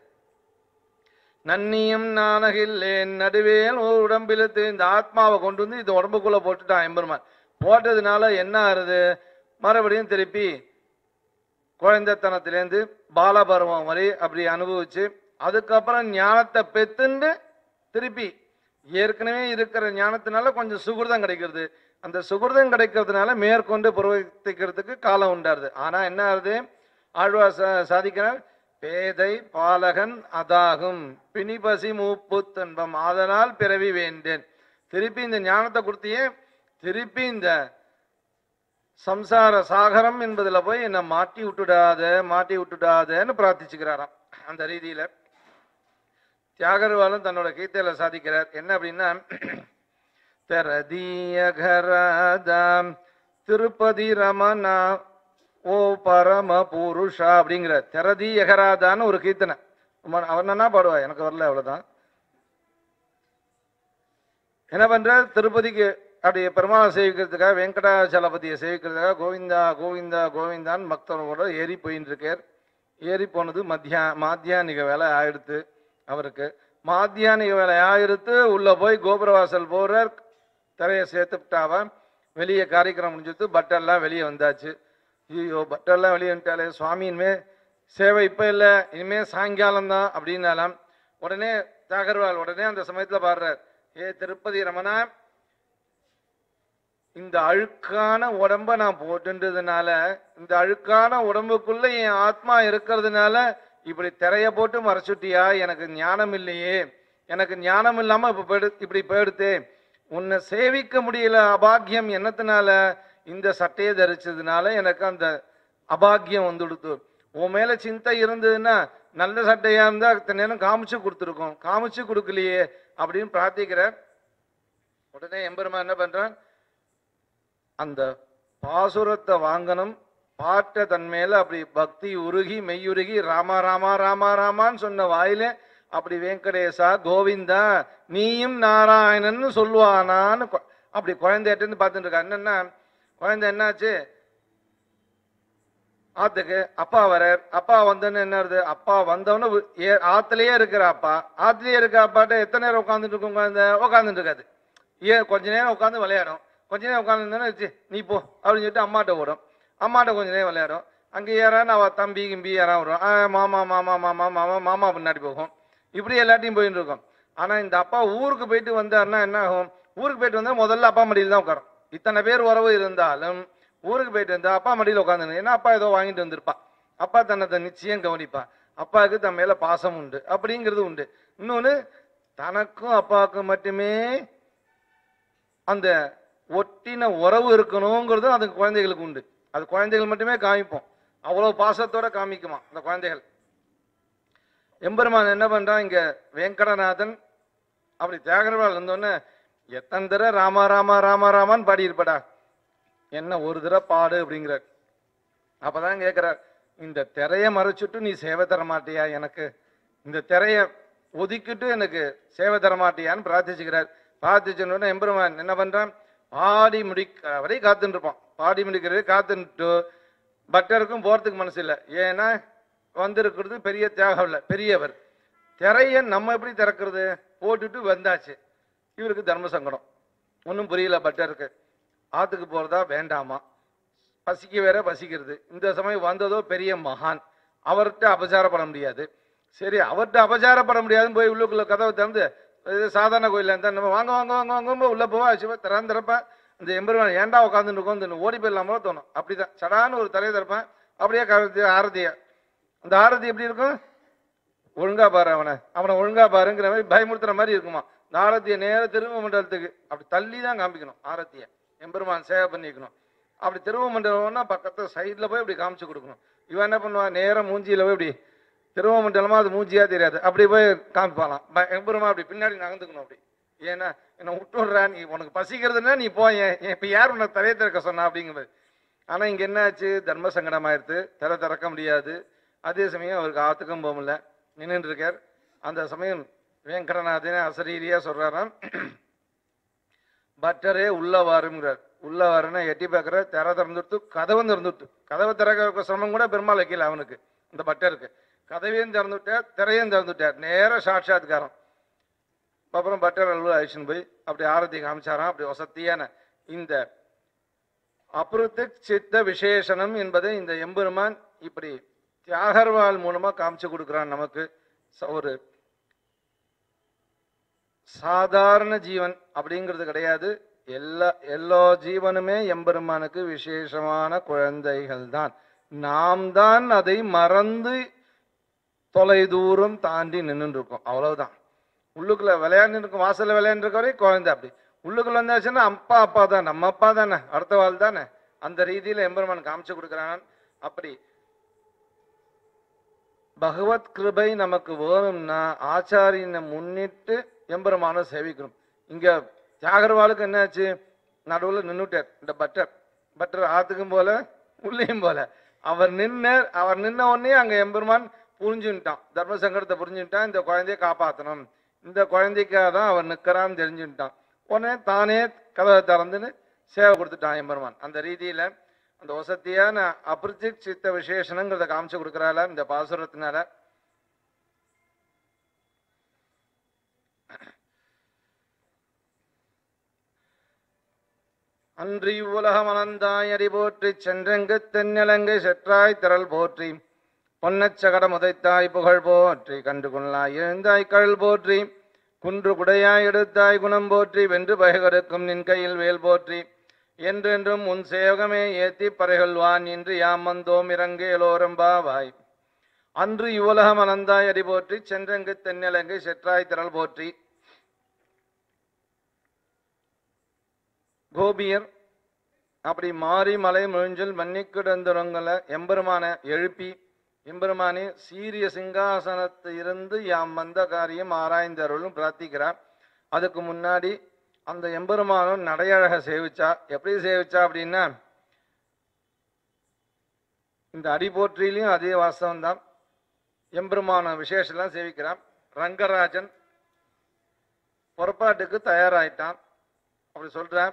நன்னியும் நானகில்லேன் நடுவேல் ஓர் உடம்பிலுத்து இந்த ஆத்மாவை கொண்டு வந்து இந்த உடம்புக்குள்ள போட்டுட்டான் எம்பெருமான் போட்டதுனால என்ன ஆறுது மறுபடியும் திருப்பி குழந்தைத்தனத்திலேருந்து பாலபருவம் வரை அப்படி அனுபவிச்சு அதுக்கப்புறம் ஞானத்தை பெத்துண்டு திருப்பி ஏற்கனவே இருக்கிற ஞானத்தினால கொஞ்சம் சுகிருதம் கிடைக்கிறது அந்த சுகிருதம் கிடைக்கிறதுனால மேற்கொண்டு பிரவர்த்திக்கிறதுக்கு காலம் உண்டாருது ஆனா என்ன ஆகுது ஆழ்வார் சா- சாதிக்கிறார் பேதை பாலகன் அதாகும் பிணிபசி மூப்பு துன்பம் அதனால் பிறவி வேண்டேன் திருப்பி இந்த ஞானத்தை கொடுத்தியே திருப்பி இந்த சம்சார சாகரம் என்பதுல போய் என்னை மாட்டி விட்டுடாத மாட்டி விட்டுடாதன்னு பிரார்த்திச்சுக்கிறாராம் அந்த ரீதியில தியாகர்வாலும் தன்னோட கீதையில சாதிக்கிறார் என்ன அப்படின்னா தெரதீயகராதாம் திருப்பதி ரமணா ஓ பரம புருஷா அப்படிங்கிற தெரதீயகராதான்னு ஒரு கீர்த்தனை ரொம்ப- அவன் என்ன பாடுவா எனக்கு வரல அவ்வளவுதான் என்ன பண்ற திருப்பதிக்கு அப்படி பெருமாளை சேவிக்கிறதுக்காக வெங்கடாச்சலபதியை சேவிக்கிறதுக்காக கோவிந்தா கோவிந்தா கோவிந்தான்னு பக்தர்களோட ஏறி போயின்னு இருக்கார் ஏறி போனது மத்தியா மாத்தியானிக வேலை ஆயிடுத்து அவருக்கு மாத்தியானிக வேலை ஆயிடுத்து உள்ள போய் கோபுரவாசல் போறார் திரையை சேர்த்துட்டாவ வெளியே காரியக்கிரமம் முடிஞ்சுட்டு பட்டெல்லாம் வெளியே வந்தாச்சு ஐயோ பட்டெல்லாம் வெளியே வந்துட்டாலே சுவாமியின்மே சேவை இப்போ இல்லை இனிமே சாயங்காலம் தான் அப்படின்னாலாம் உடனே தாகர்வால் உடனே அந்த சமயத்தில் பாடுறார் ஏ திருப்பதி ரமணா இந்த அழுக்கான உடம்ப நான் போட்டுன்றதுனால இந்த அழுக்கான உடம்புக்குள்ள என் ஆத்மா இருக்கிறதுனால இப்படி திரைய போட்டு மறைச்சுட்டியா எனக்கு ஞானம் இல்லையே எனக்கு ஞானம் இல்லாம இப்ப போயிடு- இப்படி போயிடுத்தே உன்னை சேவிக்க முடியல அபாக்கியம் என்னத்தினால இந்த சட்டையை தரிச்சதுனால எனக்கு அந்த அபாக்கியம் வந்துடுத்து உன் மேல சிந்தை இருந்ததுன்னா நல்ல சட்டையா இருந்தா அத்தனை நேரம் காமிச்சு கொடுத்துருக்கோம் காமிச்சு கொடுக்கலையே அப்படின்னு பிரார்த்திக்கிறார் உடனே எம்பெருமான் என்ன பண்றான் அந்த பாசுரத்தை வாங்கணும் பாட்டை தன் மேல அப்படி பக்தி உருகி மெய்யுருகி ராமா ராமா ராமா ராமான்னு சொன்ன வாயில அப்படி வெங்கடேசா கோவிந்தா நீயும் நாராயணன்னு சொல்லுவானான்னு கொ- அப்படி குழந்தைகிட்ட பார்த்துட்டு இருக்கா என்னன்னா குழந்தை என்னாச்சு ஆத்துக்கு அப்பா வரார் அப்பா வந்தோன்னு என்ன ஆகுது அப்பா வந்தவொன்னு வி- ஏ- ஆத்துலயே இருக்கிற அப்பா ஆத்துலயே இருக்க அப்பாட்ட எத்தனை நேரம் உட்காந்துட்டு இருக்கும் குழந்தை உட்காந்துட்டு இருக்காது ஏன் கொஞ்ச நேரம் உட்காந்து விளையாடும் கொஞ்ச நேரம் உட்காந்து நீ போ அப்படின்னு சொல்லிட்டு அம்மாட்ட ஓடும் அம்மாட்ட கொஞ்ச நேரம் விளையாடும் அங்கே யாராவது அவ தம்பி கிம்பி யாராவது வரும் ஆ, மாமா மாமா மாமா மாமா மாமா பின்னாடி போகும் இப்படி எல்லாத்தையும் போயிட்டு இருக்கும் ஆனா இந்த அப்பா ஊருக்கு போயிட்டு வந்தாருன்னா என்ன ஆகும் ஊருக்கு போயிட்டு வந்தா முதல்ல அப்பா மடியில் தான் உட்காரும் இத்தனை பேர் உறவு இருந்தாலும் ஊருக்கு போயிட்டு வந்தா அப்பா மடியில் உட்காந்து ஏன்னா அப்பா ஏதோ வாங்கிட்டு வந்திருப்பா அப்பா தன்னை நிச்சயம் கவனிப்பா அப்பாவுக்கு தன் மேல பாசம் உண்டு அப்படிங்கிறது உண்டு இன்னொன்னு தனக்கும் அப்பாவுக்கும் மட்டுமே அந்த ஒட்டின உறவு இருக்கணுங்கிறதும் அது குழந்தைகளுக்கு உண்டு அது குழந்தைகள் மட்டுமே காமிப்போம் அவ்வளவு பாசத்தோட காமிக்குமா அந்த குழந்தைகள் எம்பெருமான் என்ன பண்றான் இங்க வெங்கடநாதன் அப்படி தியாகரவாள் இருந்தோடனே எத்தனை தடவை ராமா ராமா ராமா ராமான்னு பாடியிருப்படா என்ன ஒரு தடவை பாடு அப்படிங்கிறார் அப்பதான் கேட்கிறார் இந்த திரைய மறைச்சிட்டு நீ சேவை தர மாட்டியா எனக்கு இந்த திரைய ஒதுக்கிட்டு எனக்கு சேவை தர மாட்டியான்னு பிரார்த்திச்சுக்கிறார் பிரார்த்திச்சுன்னு எம்பெருமான் என்ன பண்றான் பாடி முடிக்கிற வரை காத்துட்டு இருப்பான் பாடி முடிக்கிறது காத்துட்டு பக்தருக்கும் போறதுக்கு மனசு இல்லை ஏன்னா வந்திருக்கிறது பெரிய தியாகம் இல்லை பெரியவர் திரைய நம்ம எப்படி திறக்கிறது போட்டுட்டு வந்தாச்சு இவருக்கு தர்ம சங்கடம் ஒன்றும் புரியல பட்டருக்கு ஆத்துக்கு போறதா வேண்டாமா பசிக்க வேற பசிக்கிறது இந்த சமயம் வந்ததோ பெரிய மகான் அவர்கிட்ட அபச்சாரப்பட முடியாது சரி அவர்கிட்ட அபச்சாரப்பட முடியாதுன்னு போய் உள்ளுக்குள்ள கதவை திறந்து இது சாதாரண கோயில்ல இருந்தா நம்ம வாங்க வாங்க வாங்க வாங்க உள்ள போவா சிவ திறந்திருப்ப இந்த எம்பெருமான் ஏன்டா உட்காந்துட்டு இருக்கோம் ஓடி போயிடலாமோ தோணும் அப்படிதான் சடான்னு ஒரு தலையை திறப்பேன் அப்படியே கருத்து ஆரதிய அந்த ஆரதி எப்படி இருக்கும் ஒழுங்கா பாரு அவனை அவனை ஒழுங்கா பாருங்கிற மாதிரி பயமுறுத்துற மாதிரி இருக்குமா இந்த ஆரத்தியை நேர திரும்ப மண்டலத்துக்கு அப்படி தள்ளி தான் காமிக்கணும் ஆரத்தியை எம்பெருமான் சேவை பண்ணிக்கணும் அப்படி திரும்ப மண்டலம்னா பக்கத்து சைடில் போய் இப்படி காமிச்சு கொடுக்கணும் இவன் என்ன பண்ணுவான் நேரம் மூஞ்சியில போய் இப்படி திரும்ப மண்டலமா அது மூஞ்சியா தெரியாது அப்படி போய் காமிப்பாலாம் ப- எம்பெருமான் அப்படி பின்னாடி நகர்ந்துக்கணும் அப்படி ஏன்னா என்ன விட்டுடுறா நீ உனக்கு பசிக்கிறதுன்னா நீ போய் இப்போ யார் உன்னை தலையை திறக்க சொன்னா அப்படிங்கிறது ஆனா இங்க என்ன ஆச்சு தர்ம சங்கடமாயிருது திற திறக்க முடியாது அதே சமயம் அவருக்கு ஆத்துக்கும் போக முடியல நின்றுட்டு இருக்கார் அந்த சமயம் வெங்கடநாதனே அசரீரியா சொல்றாராம் பட்டரே உள்ள வாருங்கிறார் உள்ள வாருன்னா எட்டி பார்க்குற திற திறந்துட்டு கதவு திறந்துட்டு கதவை திறக்க சிரமம் கூட பெருமாள் வைக்கல அவனுக்கு இந்த பட்டருக்கு கதவையும் திறந்துட்டார் திரையும் திறந்துட்டார் நேர சாட்சாத்காரம் அப்புறம் பட்டர் அல்வா அழிச்சுன்னு போய் அப்படி ஆரத்தி காமிச்சாராம் அப்படி வசத்தியான இந்த அப்ருத்திக் சித்த விசேஷனம் என்பதை இந்த எம்பெருமான் இப்படி தியாகர்வால் மூலமா காமிச்சு கொடுக்குறான் நமக்கு ச- ஒரு சாதாரண ஜீவன் அப்படிங்கிறது கிடையாது எல்லா எல்லா ஜீவனுமே எம்பெருமானுக்கு விசேஷமான குழந்தைகள் தான் நாம் தான் அதை மறந்து தொலை தூரம் தாண்டி நின்றுட்டு இருக்கோம் அவ்வளவுதான் உள்ளுக்குள்ள விளையாண்டு இருக்கும் வாசல்ல விளையாண்டு இருக்க வரை குழந்தை அப்படி உள்ளுக்குள்ள வந்தாச்சுன்னா அப்பா அப்பா தான் நம்ம அப்பா தானே அடுத்த வாழ் தானே அந்த ரீதியில எம்பெருமான் காமிச்சு கொடுக்குறான் அப்படி பகவத் கிருபை நமக்கு வேணும்னா ஆச்சாரியனை முன்னிட்டு எம்பெருமானை சேவிக்கணும் இங்க தியாகர்வாளுக்கு என்னாச்சு நடுவுல நின்னுட்டார் இந்த பட்டர் பட்டர் ஆத்துக்கும் போல உள்ளேயும் போல அவர் நின்னர் அவர் நின்ன உடனே அங்க எம்பெருமான் புரிஞ்சுட்டான் தர்ம சங்கடத்தை புரிஞ்சுட்டான் இந்த குழந்தைய காப்பாத்தணும் இந்த குழந்தைக்காக தான் அவர் நிற்கிறான்னு தெரிஞ்சுட்டான் உடனே தானே கதவை திறந்துன்னு சேவை கொடுத்துட்டான் எம்பெருமான் அந்த ரீதியில அந்த வசதியான அபிருத்திக் சித்த விசேஷனங்கிறத காமிச்சு கொடுக்குறால இந்த பாசுரத்தினால அன்றி உலகம் அனந்தாய் அடி போற்றி சென்றெங்கு தென்னலங்கை செற்றாய் திரள் போற்றி பொன்னச் சகடம் உதைத்தாய் புகழ் போற்றி கண்டு கொள்ளாய் எழுந்தாய் கழல் போற்றி குன்று குடையாய் எடுத்தாய் குணம் போற்றி வென்று பயகருக்கும் நின் கையில் வேல் போற்றி என்றென்றும் உன் சேவகமே ஏத்தி பறைகொள்வான் என்று யாம் வந்தோம் இறங்கேலோரம்பாவாய் அன்று இவ்வுலகம் அனந்தாய் அடி போற்றி சென்றெங்கு தென்னலங்கை செற்றாய் திரள் போற்றி கோபியர் அப்படி மாறி மலை முழிஞ்சில் மன்னி கிடந்துறங்கள எம்பெருமான எழுப்பி எம்பெருமானே சீரிய சிங்காசனத்து இருந்து யாம் வந்த காரியம் ஆராய்ந்தருளும் பிரார்த்திக்கிறார் அதுக்கு முன்னாடி அந்த எம்பெருமானும் நடையழக சேவிச்சா எப்படி சேவிச்சா அப்படின்னா இந்த அடிபோற்றிலையும் அதே வாஸ்தவம் தான் எம்பெருமான விசேஷம்லாம் சேவிக்கிறான் ரங்கராஜன் புறப்பாட்டுக்கு தயாராயிட்டான் அப்படி சொல்றேன்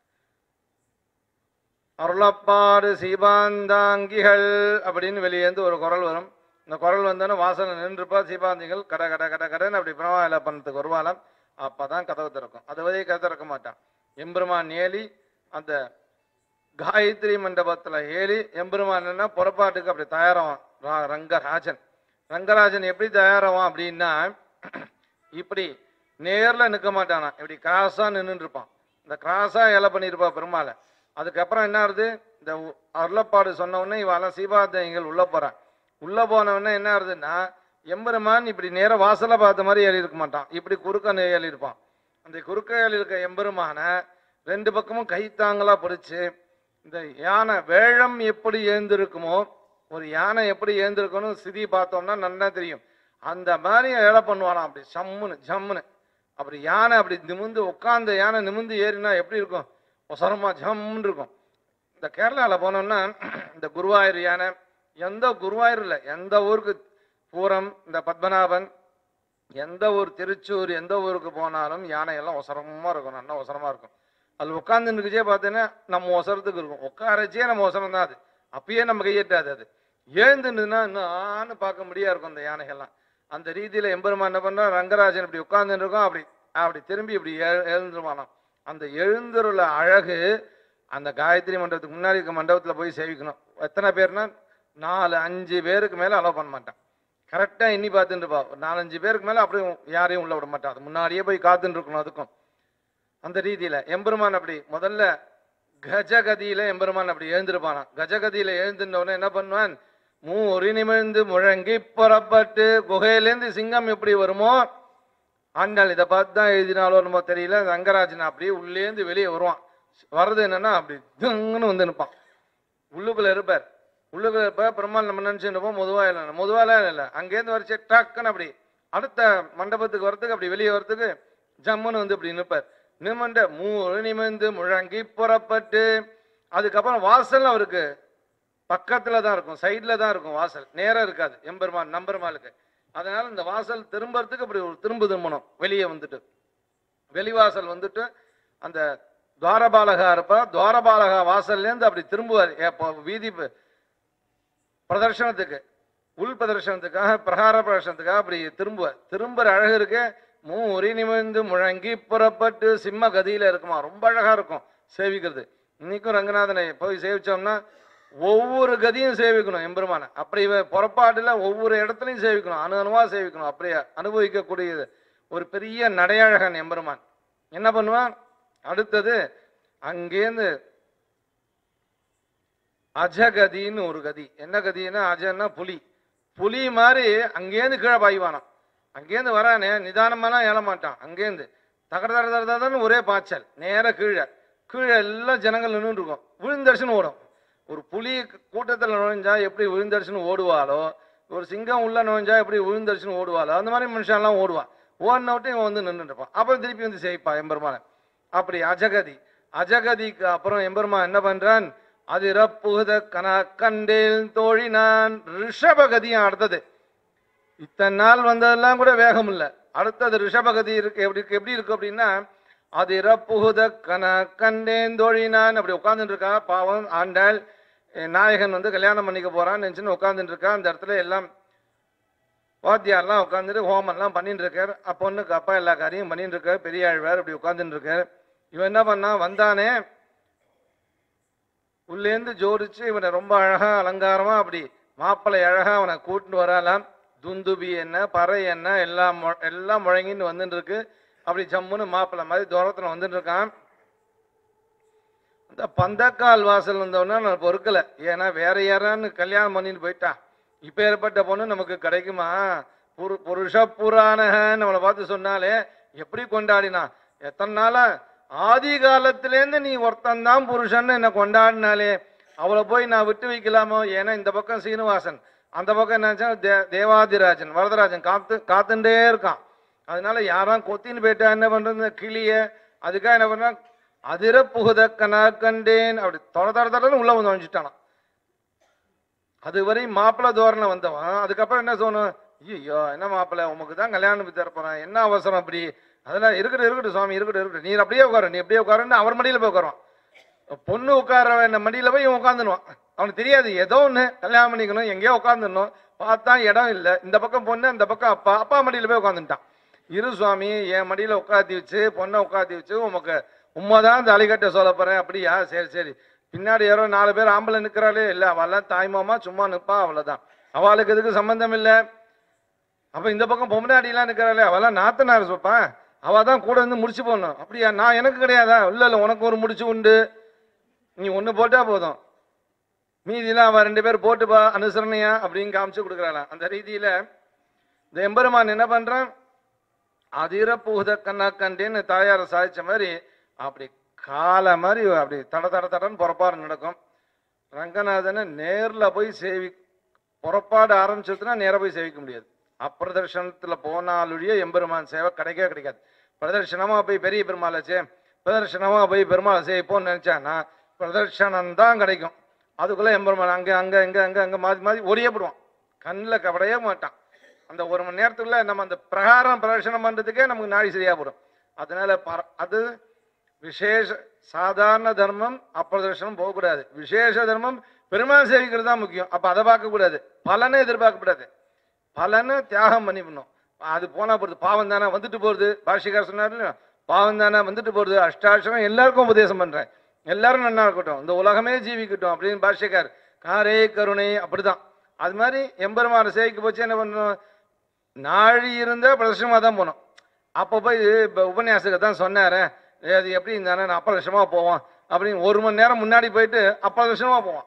அருளப்பாடு சீபாந்தாங்கிகள் அப்படின்னு வெளியேந்து ஒரு குரல் வரும் இந்த குரல் வந்தோன்னே வாசனை நின்றுப்பா சீபாந்திகள் கட கட கட கடன்னு அப்படி பிரமாவில பண்ணதுக்கு வருவாளாம் அப்பதான் கதவு திறக்கும் அது வரையும் கதவு திறக்க மாட்டான் எம்பெருமான் ஏலி அந்த காயத்ரி மண்டபத்துல ஏலி எம்பெருமான் என்ன புறப்பாட்டுக்கு அப்படி தயாராவான் ரா- ரங்கராஜன் ரங்கராஜன் எப்படி தயாராவான் அப்படின்னா இப்படி நேர்ல நிற்க மாட்டானா இப்படி கிராஸா நின்றுட்டு இருப்பான் இந்த கிராஸா இலை பண்ணியிருப்பா பெருமாளை அதுக்கப்புறம் என்ன ஆகுது இந்த உ- அருளப்பாடு சொன்ன உடனே இவெல்லாம் சீபாதங்கள் உள்ள போறான் உள்ள போன உடனே என்ன ஆகுதுன்னா எம்பெருமான் இப்படி நேரா வாசலை பார்த்த மாதிரி ஏறி இருக்க மாட்டான் இப்படி குறுக்க நே- ஏறி இருப்பான் அந்த குறுக்க ஏறி இருக்க எம்பெருமான ரெண்டு பக்கமும் கைத்தாங்களா பிடிச்சு இந்த யானை வேழம் எப்படி எழுந்திருக்குமோ ஒரு யானை எப்படி எழுந்திருக்கணும் ஸ்திதி பார்த்தோம்னா நல்லா தெரியும் அந்த மாதிரி ஏழை பண்ணுவானாம் அப்படி சம்முன்னு ஜம்முன்னு அப்படி யானை அப்படி நிமிந்து உட்காந்த யானை நிமிந்து ஏறினா எப்படி இருக்கும் ஒசரமா ஜம்முன்னு இருக்கும் இந்த கேரளாவில் போனோம்னா இந்த குருவாயூர் யானை எந்த குருவாயூர் இல்லை எந்த ஊருக்கு பூரம் இந்த பத்மநாபன் எந்த ஊர் திருச்சூர் எந்த ஊருக்கு போனாலும் யானை எல்லாம் ஒசரமா இருக்கும் நல்லா ஒசரமா இருக்கும் அது உட்காந்துருக்குச்சே பார்த்தீங்கன்னா நம்ம ஒசரத்துக்கு இருக்கும் உட்காரச்சே நம்ம ஒசரம் தான் அது அப்பயே நம்ம கையெட்டாது அது எழுந்துருந்துன்னா இன்னும் பார்க்க முடியா இருக்கும் அந்த யானைகள்லாம் அந்த ரீதியில எம்பெருமான் என்ன பண்ணா ரங்கராஜன் இப்படி உட்கார்ந்துட்டு இருக்கோம் அப்படி அப்படி திரும்பி இப்படி எழு- எழுந்துருவானாம் அந்த எழுந்துருள அழகு அந்த காயத்ரி மண்டபத்துக்கு முன்னாடி இருக்க மண்டபத்துல போய் சேவிக்கணும் எத்தனை பேர்னா நாலு அஞ்சு பேருக்கு மேல அலோவ் பண்ண மாட்டான் கரெக்டா எண்ணி பார்த்துட்டு இருப்பா ஒரு நாலஞ்சு பேருக்கு மேல அப்படியே யாரையும் உள்ள விட மாட்டான் அது முன்னாடியே போய் காத்துட்டு இருக்கணும் அதுக்கும் அந்த ரீதியில எம்பெருமான் அப்படி முதல்ல கஜகதியில எம்பெருமான் அப்படி எழுந்திருப்பானாம் கஜகதியில எழுந்துட்ட உடனே என்ன பண்ணுவான் மூ ஒரு நிமிர்ந்து முழங்கி புறப்பட்டு குகையிலேருந்து சிங்கம் எப்படி வருமோ ஆண்டாள் இதை பார்த்து தான் எழுதினாலோ என்னமோ தெரியல ரங்கராஜன் அப்படியே உள்ளேந்து வெளியே வருவான் வர்றது என்னன்னா அப்படி திங்குன்னு வந்து நிற்பான் உள்ளுக்குள்ள இருப்பார் உள்ளுக்குள்ள இருப்பார் பெருமாள் நம்ம நினைச்சுட்டு இருப்போம் முதுவா இல்லை முதுவாலாம் இல்லை அங்கேருந்து வரைச்சு டக்குன்னு அப்படி அடுத்த மண்டபத்துக்கு வரத்துக்கு அப்படி வெளியே வரத்துக்கு ஜம்முன்னு வந்து இப்படி நிற்பார் நிமிண்ட மூணு நிமிர்ந்து முழங்கி புறப்பட்டு அதுக்கப்புறம் வாசல் அவருக்கு பக்கத்துல தான் இருக்கும் சைடுல தான் இருக்கும் வாசல் நேரா இருக்காது எம்பெருமான் நம்பெருமாளுக்கு அதனால இந்த வாசல் திரும்புறதுக்கு அப்படி ஒரு திரும்ப திரும்பணும் வெளியே வந்துட்டு வெளிவாசல் வந்துட்டு அந்த துவாரபாலகா இருப்பா துவாரபாலகா வாசல்லேருந்து அப்படி திரும்புவார் எப்போ வீதி ப- பிரதர்ஷனத்துக்கு உள் பிரதர்ஷனத்துக்காக பிரகார பிரதர்ஷனத்துக்காக அப்படி திரும்புவார் திரும்புற அழகு இருக்கு மூ உரி நிமிர்ந்து முழங்கி புறப்பட்டு சிம்ம கதியில இருக்குமா ரொம்ப அழகா இருக்கும் சேவிக்கிறது இன்னைக்கும் ரங்கநாதனை போய் சேவிச்சோம்னா ஒவ்வொரு கதியும் சேவிக்கணும் எம்பெருமான அப்படி இவ புறப்பாட்டுல ஒவ்வொரு இடத்துலையும் சேவிக்கணும் அணு அணுவா சேவிக்கணும் அப்படியே அனுபவிக்கக்கூடியது ஒரு பெரிய நடையழகன் எம்பெருமான் என்ன பண்ணுவான் அடுத்தது அங்கேருந்து அஜகதின்னு ஒரு கதி என்ன கதின்னா அஜன்னா புலி புலி மாதிரி அங்கேருந்து கீழே பாய்வானாம் அங்கேருந்து வரானே நிதானமாலாம் ஏழ மாட்டான் அங்கேருந்து தகர தர தர தரன்னு ஒரே பாய்ச்சல் நேரா கீழே கீழே எல்லாம் ஜனங்கள் நின்று இருக்கும் விழுந்தடிச்சுன்னு ஓடும் ஒரு புலி கூட்டத்தில் நுழைஞ்சா எப்படி விழுந்தடிச்சுன்னு ஓடுவாளோ ஒரு சிங்கம் உள்ள நுழைஞ்சா எப்படி விழுந்தடிச்சுன்னு ஓடுவாளோ அந்த மாதிரி மனுஷன்லாம் ஓடுவான் ஓடின விட்டு இவன் வந்து நின்றுட்டு இருப்பான் அப்புறம் திருப்பி வந்து செய்ப்பா எம்பெருமான அப்படி அஜகதி அஜகதிக்கு அப்புறம் எம்பெருமான் என்ன பண்றான் அது இறப்புகுத கனா கண்டேல் தோழினான் ரிஷபகதியும் அடுத்தது இத்தனை நாள் வந்ததெல்லாம் கூட வேகம் இல்லை அடுத்தது ரிஷபகதி இருக்கு எப்படி இருக்கு எப்படி இருக்கு அப்படின்னா அது இறப்புகுத கன கண்டேன் தோழினான் அப்படி உட்காந்துட்டு இருக்கா பாவம் ஆண்டாள் என் நாயகன் வந்து கல்யாணம் பண்ணிக்க போறான்னு நினைச்சுன்னு உட்காந்துட்டு இருக்கா அந்த இடத்துல எல்லாம் வாத்தியார்லாம் உட்காந்துட்டு ஹோமம்லாம் பண்ணிட்டு இருக்கார் அப்பொண்ணுக்கு அப்பா எல்லா காரியம் பண்ணிட்டு இருக்கார் பெரிய ஆழ்வார் இப்படி உட்காந்துட்டு இருக்கார் இவன் என்ன பண்ணா வந்தானே உள்ளேந்து ஜோடிச்சு இவனை ரொம்ப அழகா அலங்காரமா அப்படி மாப்பிள்ளை அழகா அவனை கூட்டிட்டு வரலாம் துந்துபி என்ன பறை என்ன எல்லாம் மு- எல்லாம் முழங்கின்னு வந்துட்டு இருக்கு அப்படி ஜம்முன்னு மாப்பிள்ளை மாதிரி தூரத்துல வந்துட்டு இருக்கான் இந்த பந்தக்கால் வாசல் வந்தவொடனே நான் பொறுக்கல ஏன்னா வேற யாரான்னு கல்யாணம் பண்ணிட்டு போயிட்டா இப்ப ஏற்பட்ட பொண்ணு நமக்கு கிடைக்குமா புரு புருஷ புராணகன்னு நம்மளை பார்த்து சொன்னாலே எப்படி கொண்டாடினா எத்தனை நாளா ஆதி காலத்திலேருந்து நீ ஒருத்தன் தான் புருஷன்னு என்ன கொண்டாடினாலே அவளை போய் நான் விட்டு வைக்கலாமோ ஏன்னா இந்த பக்கம் சீனிவாசன் அந்த பக்கம் என்னாச்சா தே தேவாதிராஜன் வரதராஜன் காத்து காத்துட்டே இருக்கான் அதனால யாரும் கொத்தின்னு போயிட்டா என்ன பண்றது இந்த கிளிய அதுக்காக என்ன பண்ணா அதிர புகுத கனா கண்டேன் அப்படி தொட தொட தொடன்னு உள்ள வந்து வஞ்சிட்டானான் அதுவரை மாப்பிள்ளை தோரணை வந்தவன் அதுக்கப்புறம் என்ன சொன்னோம் ஐயோ என்ன மாப்பிள்ளை உமக்கு தான் கல்யாணம் பத்தி தரப்போறேன் என்ன அவசரம் அப்படி அதெல்லாம் இருக்கட்டும் இருக்கட்டும் சுவாமி இருக்கட்டும் இருக்கட்டும் நீ அப்படியே உட்காரு நீ அப்படியே உட்காருன்னு அவர் மடியில போய் உட்காருவான் பொண்ணு உட்கார என்ன மடியில போய் இவன் உட்காந்துருவான் அவனுக்கு தெரியாது ஏதோ ஒண்ணு கல்யாணம் பண்ணிக்கணும் எங்கேயோ உட்காந்துடணும் பார்த்தா இடம் இல்லை இந்த பக்கம் பொண்ணு அந்த பக்கம் அப்பா அப்பா மடியில போய் உட்காந்துட்டான் இரு சுவாமி என் மடியில உட்காத்தி வச்சு பொண்ணை உட்காத்தி வச்சு உமக்கு உண்மைதான் தாலிக்கட்ட சொல்ல போறேன் அப்படியா சரி சரி பின்னாடி யாரோ நாலு பேர் ஆம்பளை நிக்கிறாளே இல்ல அவெல்லாம் தாய்மாமா சும்மா நிப்பா அவ்வளவுதான் அவளுக்கு இதுக்கு சம்பந்தம் இல்லை அப்ப இந்த பக்கம் பொம்னாடிலாம் நிக்கிறாளே அவெல்லாம் நாத்தனார் சொல்ப்பா அவ தான் கூட இருந்து முடிச்சு போடணும் அப்படியா நான் எனக்கு கிடையாதா இல்ல இல்ல உனக்கு ஒரு முடிச்சு உண்டு நீ ஒண்ணு போட்டா போதும் மீதிலாம் அவன் ரெண்டு பேர் போட்டுப்பா அனுசரணையா அப்படின்னு காமிச்சு கொடுக்குறாளாம் அந்த ரீதியில இந்த எம்பெருமான் என்ன பண்றான் அதிர புகுத கண்ணா கண்டேன்னு தாயார சாதிச்ச மாதிரி அப்படி காலை மாதிரி அப்படி தட தட தடன்னு புறப்பாடு நடக்கும் ரங்கநாதனை நேர்ல போய் சேவி புறப்பாடு ஆரம்பிச்சதுன்னா நேரா போய் சேவிக்க முடியாது அப்பிரதர்ஷனத்துல போனாலுடைய எம்பெருமான் சேவை கிடைக்கவே கிடைக்காது பிரதர்ஷனமா போய் பெரிய பெருமாளை சே பிரதர்ஷனமா போய் பெருமாளை சேவிப்போம்னு நினைச்சான்னா பிரதர்ஷனம் தான் கிடைக்கும் அதுக்குள்ள எம்பெருமான் அங்க அங்க அங்க அங்க அங்க மாறி மாறி ஒடியே போடுவான் கண்ணில் கவடையே மாட்டான் அந்த ஒரு மணி நேரத்துக்குள்ள நம்ம அந்த பிரகாரம் பிரதர்ஷனம் பண்றதுக்கே நமக்கு நாடி சரியா போடும் அதனால பர- அது விசேஷ சாதாரண தர்மம் அப்பிரதர்ஷனம் போகக்கூடாது விசேஷ தர்மம் பெருமாள் சேவிக்கிறது தான் முக்கியம் அப்ப அதை பார்க்கக்கூடாது பலனை எதிர்பார்க்கக்கூடாது பலனை தியாகம் பண்ணி பண்ணும் அது போனா போறது பாவம் தானே வந்துட்டு போறது பாஷிகார் சொன்னார் இல்லையா? பாவம் தானே வந்துட்டு போறது அஷ்டாட்சரம் எல்லாருக்கும் உபதேசம் பண்றேன் எல்லாரும் நன்னா இருக்கட்டும் இந்த உலகமே ஜீவிக்கட்டும் அப்படின்னு பாஷிகார் காரே கருணை அப்படிதான் அது மாதிரி எம்பெருமான சேவிக்கு போச்சு என்ன பண்ணணும் நாழி இருந்தா பிரதர்ஷனமா தான் போனோம் அப்போ போய் இப்போ உபன்யாசத்துக்கு தான் சொன்னாரு அது எப்படி இருந்தானே நான் அப்பிரதர்ஷனமா போவான் அப்படின்னு ஒரு மணி நேரம் முன்னாடி போயிட்டு அப்பிரதர்ஷனமா போவான்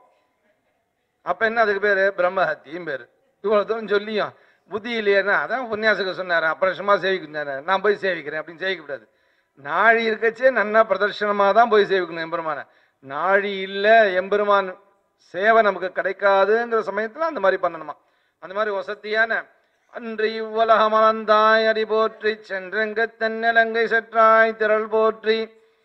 அப்ப என்ன அதுக்கு பேரு பிரம்மஹத்தியும் பேரு இவ்வளவு தூரம் சொல்லியும் புத்தி இல்லையா அதான் உபன்யாசகர் சொன்னாரு அப்பிரதர்ஷனமா சேவிக்கிறாரு நான் போய் சேவிக்கிறேன் அப்படின்னு சேவிக்கக்கூடாது நாழி இருக்கச்சே நன்னா பிரதர்ஷனமா தான் போய் சேவிக்கணும் எம்பெருமான நாழி இல்ல எம்பெருமான் சேவை நமக்கு கிடைக்காதுங்கிற சமயத்துல அந்த மாதிரி பண்ணணுமா அந்த மாதிரி வசதியான அன்று இவ்வுலகமலந்தாய் அடி போற்றி சென்றெங்க தென்னலங்கை செற்றாய் திரள் போற்றி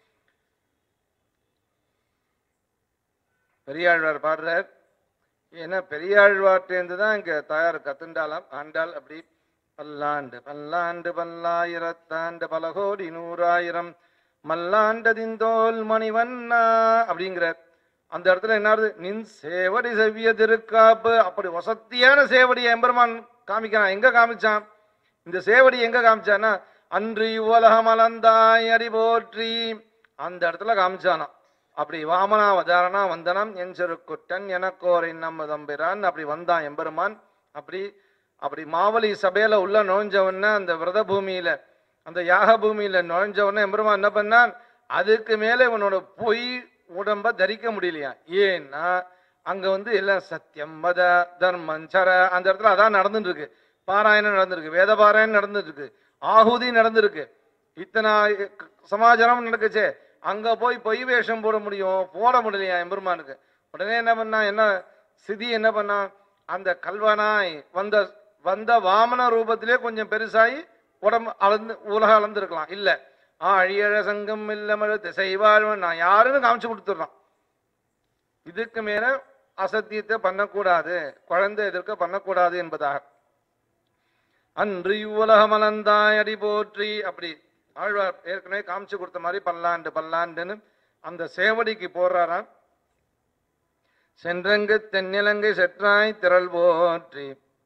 பெரியாழ்வார் பாடுறார் ஏன்னா பெரியாழ்வார்ட்டேருந்து தான் இங்க தாயார் கத்துண்டாலாம் ஆண்டாள் அப்படி பல்லாண்டு பல்லாண்டு பல்லாயிரத்தாண்டு பல கோடி நூறாயிரம் மல்லாண்டதிந்தோல் மணிவண்ணா அப்படிங்கிறார் அந்த இடத்துல என்ன ஆகுது? நின் சேவடி செவ்விய திருக்காப்பு அப்படி வசத்தியான சேவடியை எம்பெருமான் காமிக்கிறான் எங்க காமிச்சான் இந்த சேவடி எங்க காமிச்சான்னா அன்று இவ்வுலகம் அலந்தாய் அடி போற்றி அந்த இடத்துல காமிச்சானாம் அப்படி வாமனாவதாரணா வந்தனம் என் சிறுக்குட்டன் எனக்கோரை நம்ம தம்பிரான் அப்படி வந்தான் எம்பெருமான் அப்படி அப்படி மாவலி சபையில உள்ள நுழைஞ்சவன அந்த விரத பூமியில அந்த யாக பூமியில நுழைஞ்சவன எம்பெருமான் என்ன பண்ணான் அதுக்கு மேல இவனோட பொய் உடம்ப தரிக்க முடியலையா ஏன்னா அங்க வந்து எல்லாம் சத்தியம் மத தர்மம் சர அந்த இடத்துல அதான் நடந்துட்டு இருக்கு பாராயணம் நடந்திருக்கு வேத பாராயணம் நடந்துட்டு இருக்கு ஆகுதி நடந்திருக்கு இத்தனை சமாச்சாரம் நடக்குச்சே அங்க போய் பொய் வேஷம் போட முடியும் போட முடியலையா எம்பெருமானுக்கு உடனே என்ன பண்ணா என்ன சிதி என்ன பண்ணா அந்த கல்வனாய் வந்த வந்த வாமன ரூபத்திலே கொஞ்சம் பெருசாகி உடம்பு அளந்து உலகம் அளந்திருக்கலாம் இல்ல ஆ அழியழ சங்கம் இல்லமழ திசை வாழ்வன் நான் யாருன்னு காமிச்சு கொடுத்துட்றான் இதுக்கு மேல அசத்தியத்தை பண்ணக்கூடாது குழந்தை எதிர்க்க பண்ணக்கூடாது என்பதாக அன்று இவ்வுலகம் அலந்தாய் அடி போற்றி அப்படி ஆழ்வார் ஏற்கனவே காமிச்சு கொடுத்த மாதிரி பல்லாண்டு பல்லாண்டுன்னு அந்த சேவடிக்கு போடுறாராம் சென்றங்கு தென்னிலங்கை செற்றாய் திரள் போற்றி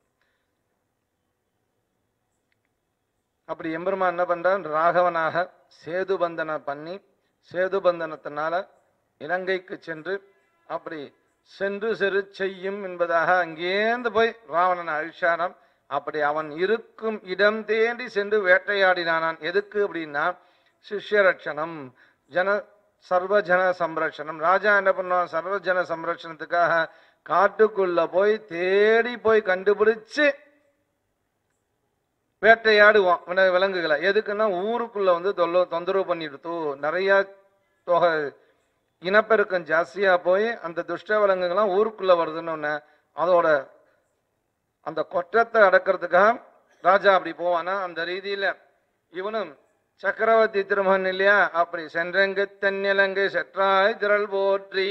அப்படி எம்பெருமான் என்ன பண்றான் ராகவனாக சேது பந்தனை பண்ணி சேது பந்தனத்தினால இலங்கைக்கு சென்று அப்படி சென்று செரு செய்யும் என்பதாக அங்கேந்து போய் ராவணனை அழிச்சானாம் அப்படி அவன் இருக்கும் இடம் தேடி சென்று வேட்டையாடினானான் எதுக்கு அப்படின்னா சிஷ்யரட்சணம் ஜன சர்வஜன சம்ரட்சணம் ராஜா என்ன பண்ணுவான் சர்வஜன சம்ரட்சணத்துக்காக காட்டுக்குள்ள போய் தேடி போய் கண்டுபிடிச்சு வேட்டையாடுவான் வில- விலங்குகளை எதுக்குன்னா ஊருக்குள்ள வந்து தொல்ல தொந்தரவு பண்ணிடுத்து நிறைய தொகை இனப்பெருக்கம் ஜாஸ்தியா போய் அந்த துஷ்ட விலங்குகள்லாம் ஊருக்குள்ள வருதுன்னு ஒண்ணு அதோட அந்த கொற்றத்தை அடக்கிறதுக்காக ராஜா அப்படி போவானா அந்த ரீதியில இவனும் சக்கரவர்த்தி திருமகன் இல்லையா அப்படி சென்றங்கு தென்னிலங்கை செற்றாய் திரள் போற்றி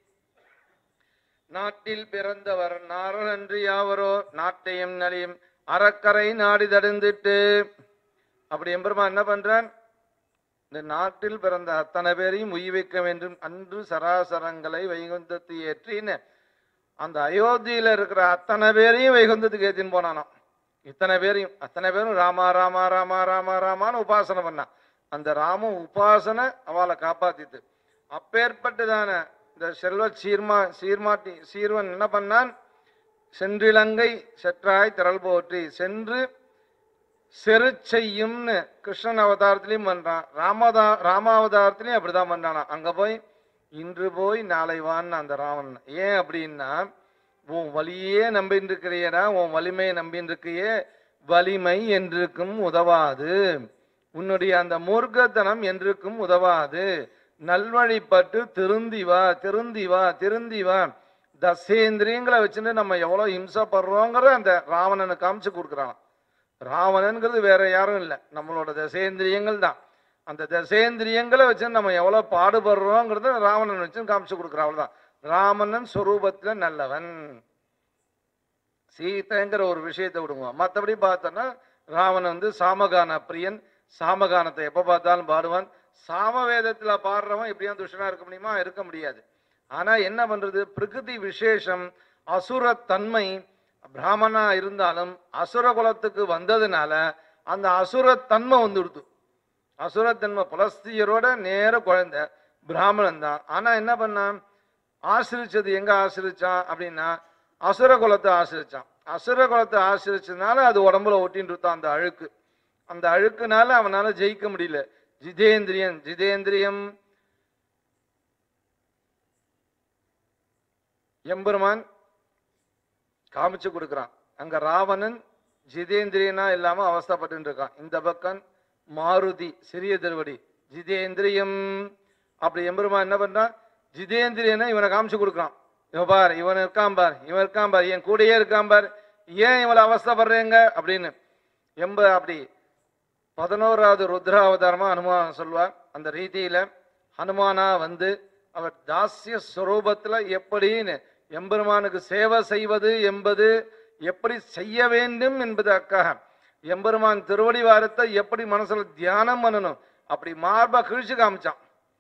நாட்டில் பிறந்தவர் நாரணன்றி யாவரோ நாட்டையும் நலியும் அறக்கரை நாடி தடுந்திட்டு அப்படி எம்பெருமான் என்ன பண்றான் இந்த நாட்டில் பிறந்த அத்தனை பேரையும் உய்விக்க வேண்டும் அன்று சராசரங்களை வைகுந்தத்து ஏற்றின்னு அந்த அயோத்தியில இருக்கிற அத்தனை பேரையும் வைகுந்தத்துக்கு ஏத்தின்னு போனானாம் இத்தனை பேரையும் அத்தனை பேரும் ராமா ராமா ராமா ராமா ராமான்னு உபாசனை பண்ணான் அந்த ராம உபாசனை அவளை காப்பாத்தித்து அப்பேற்பட்டதான இந்த செல்வ சீர்மா சீர்மாட்டி சீர்வன் என்ன பண்ணான் சென்றிலங்கை செற்றாய் திரள் போற்றி சென்று செரு செய்யும்னு கிருஷ்ணன் அவதாரத்திலையும் பண்றான் ராமதா ராமாவதாரத்திலையும் அப்படிதான் பண்றானா அங்க போய் இன்று போய் நாளை வான்னு அந்த ராவணன் ஏன் அப்படின்னா உன் வலியே நம்பின்னு இருக்கிறியடா உன் வலிமையை நம்பின்னு இருக்கியே வலிமை என்றுக்கும் உதவாது உன்னுடைய அந்த மூர்க்கத்தனம் என்றுக்கும் உதவாது நல்வழிப்பட்டு திருந்தி வா திருந்தி வா திருந்தி வா தசேந்திரியங்களை வச்சுட்டு நம்ம எவ்வளோ ஹிம்சப்படுறோங்கிற அந்த ராவணனை காமிச்சு கொடுக்குறான் ராவணன்கிறது வேற யாரும் இல்லை நம்மளோட தசேந்திரியங்கள் தான் அந்த தசேந்திரியங்களை வச்சு நம்ம எவ்வளோ பாடுபடுறோங்கிறத ராவணன் வச்சு காமிச்சு கொடுக்குறான் அவ்வளோதான் ராமனன் சொரூபத்தில் நல்லவன் சீதைங்கிற ஒரு விஷயத்தை விடுங்க மற்றபடி பார்த்தோன்னா ராவணன் வந்து சாமகான பிரியன் சாமகானத்தை எப்போ பார்த்தாலும் பாடுவான் சாமவேதத்துல பாடுறவன் எப்படியும் துஷ்டனா இருக்க முடியுமா இருக்க முடியாது ஆனா என்ன பண்றது பிரகிருதி விசேஷம் அசுரத்தன்மை பிராமணா இருந்தாலும் அசுர குலத்துக்கு வந்ததுனால அந்த அசுரத்தன்மை வந்துடுது அசுரத்தன்மை புலஸ்தியரோட நேர குழந்தை பிராமணன் தான் ஆனா என்ன பண்ணான் ஆசிரிச்சது எங்க ஆசிரிச்சான் அப்படின்னா அசுர குலத்தை ஆசிரிச்சான் அசுர குலத்தை ஆசிரிச்சதுனால அது உடம்புல ஒட்டின்னு இருந்தான் அந்த அழுக்கு அந்த அழுக்குனால அவனால ஜெயிக்க முடியல ஜிதேந்திரியன் ஜிதேந்திரியம் எம்பெருமான் காமிச்சு கொடுக்குறான் அங்க ராவணன் ஜிதேந்திரியனா இல்லாம அவஸ்தைப்பட்டு இருக்கான் இந்த பக்கம் மாருதி சிறிய திருவடி ஜிதேந்திரியம் அப்படி எம்பெருமான் என்ன பண்றான் ஜிதேந்திரியனை இவனை காமிச்சு கொடுக்குறான் இவன் பார் இவன் இருக்கான் பார் இவன் இருக்கான் பார் என் கூடயே இருக்கான் பார் ஏன் இவளை அவஸ்தைப்படுறீங்க அப்படின்னு எம்ப அப்படி பதினோராவது ருத்ராவதாரமா ஹனுமான் சொல்வார் அந்த ரீதியில ஹனுமானா வந்து அவர் தாஸ்ய ஸ்வரூபத்துல எப்படின்னு எம்பெருமானுக்கு சேவை செய்வது என்பது எப்படி செய்ய வேண்டும் என்பதற்காக எம்பெருமான் திருவடி வாரத்தை எப்படி மனசுல தியானம் பண்ணணும் அப்படி மார்பா கிழிச்சு காமிச்சான்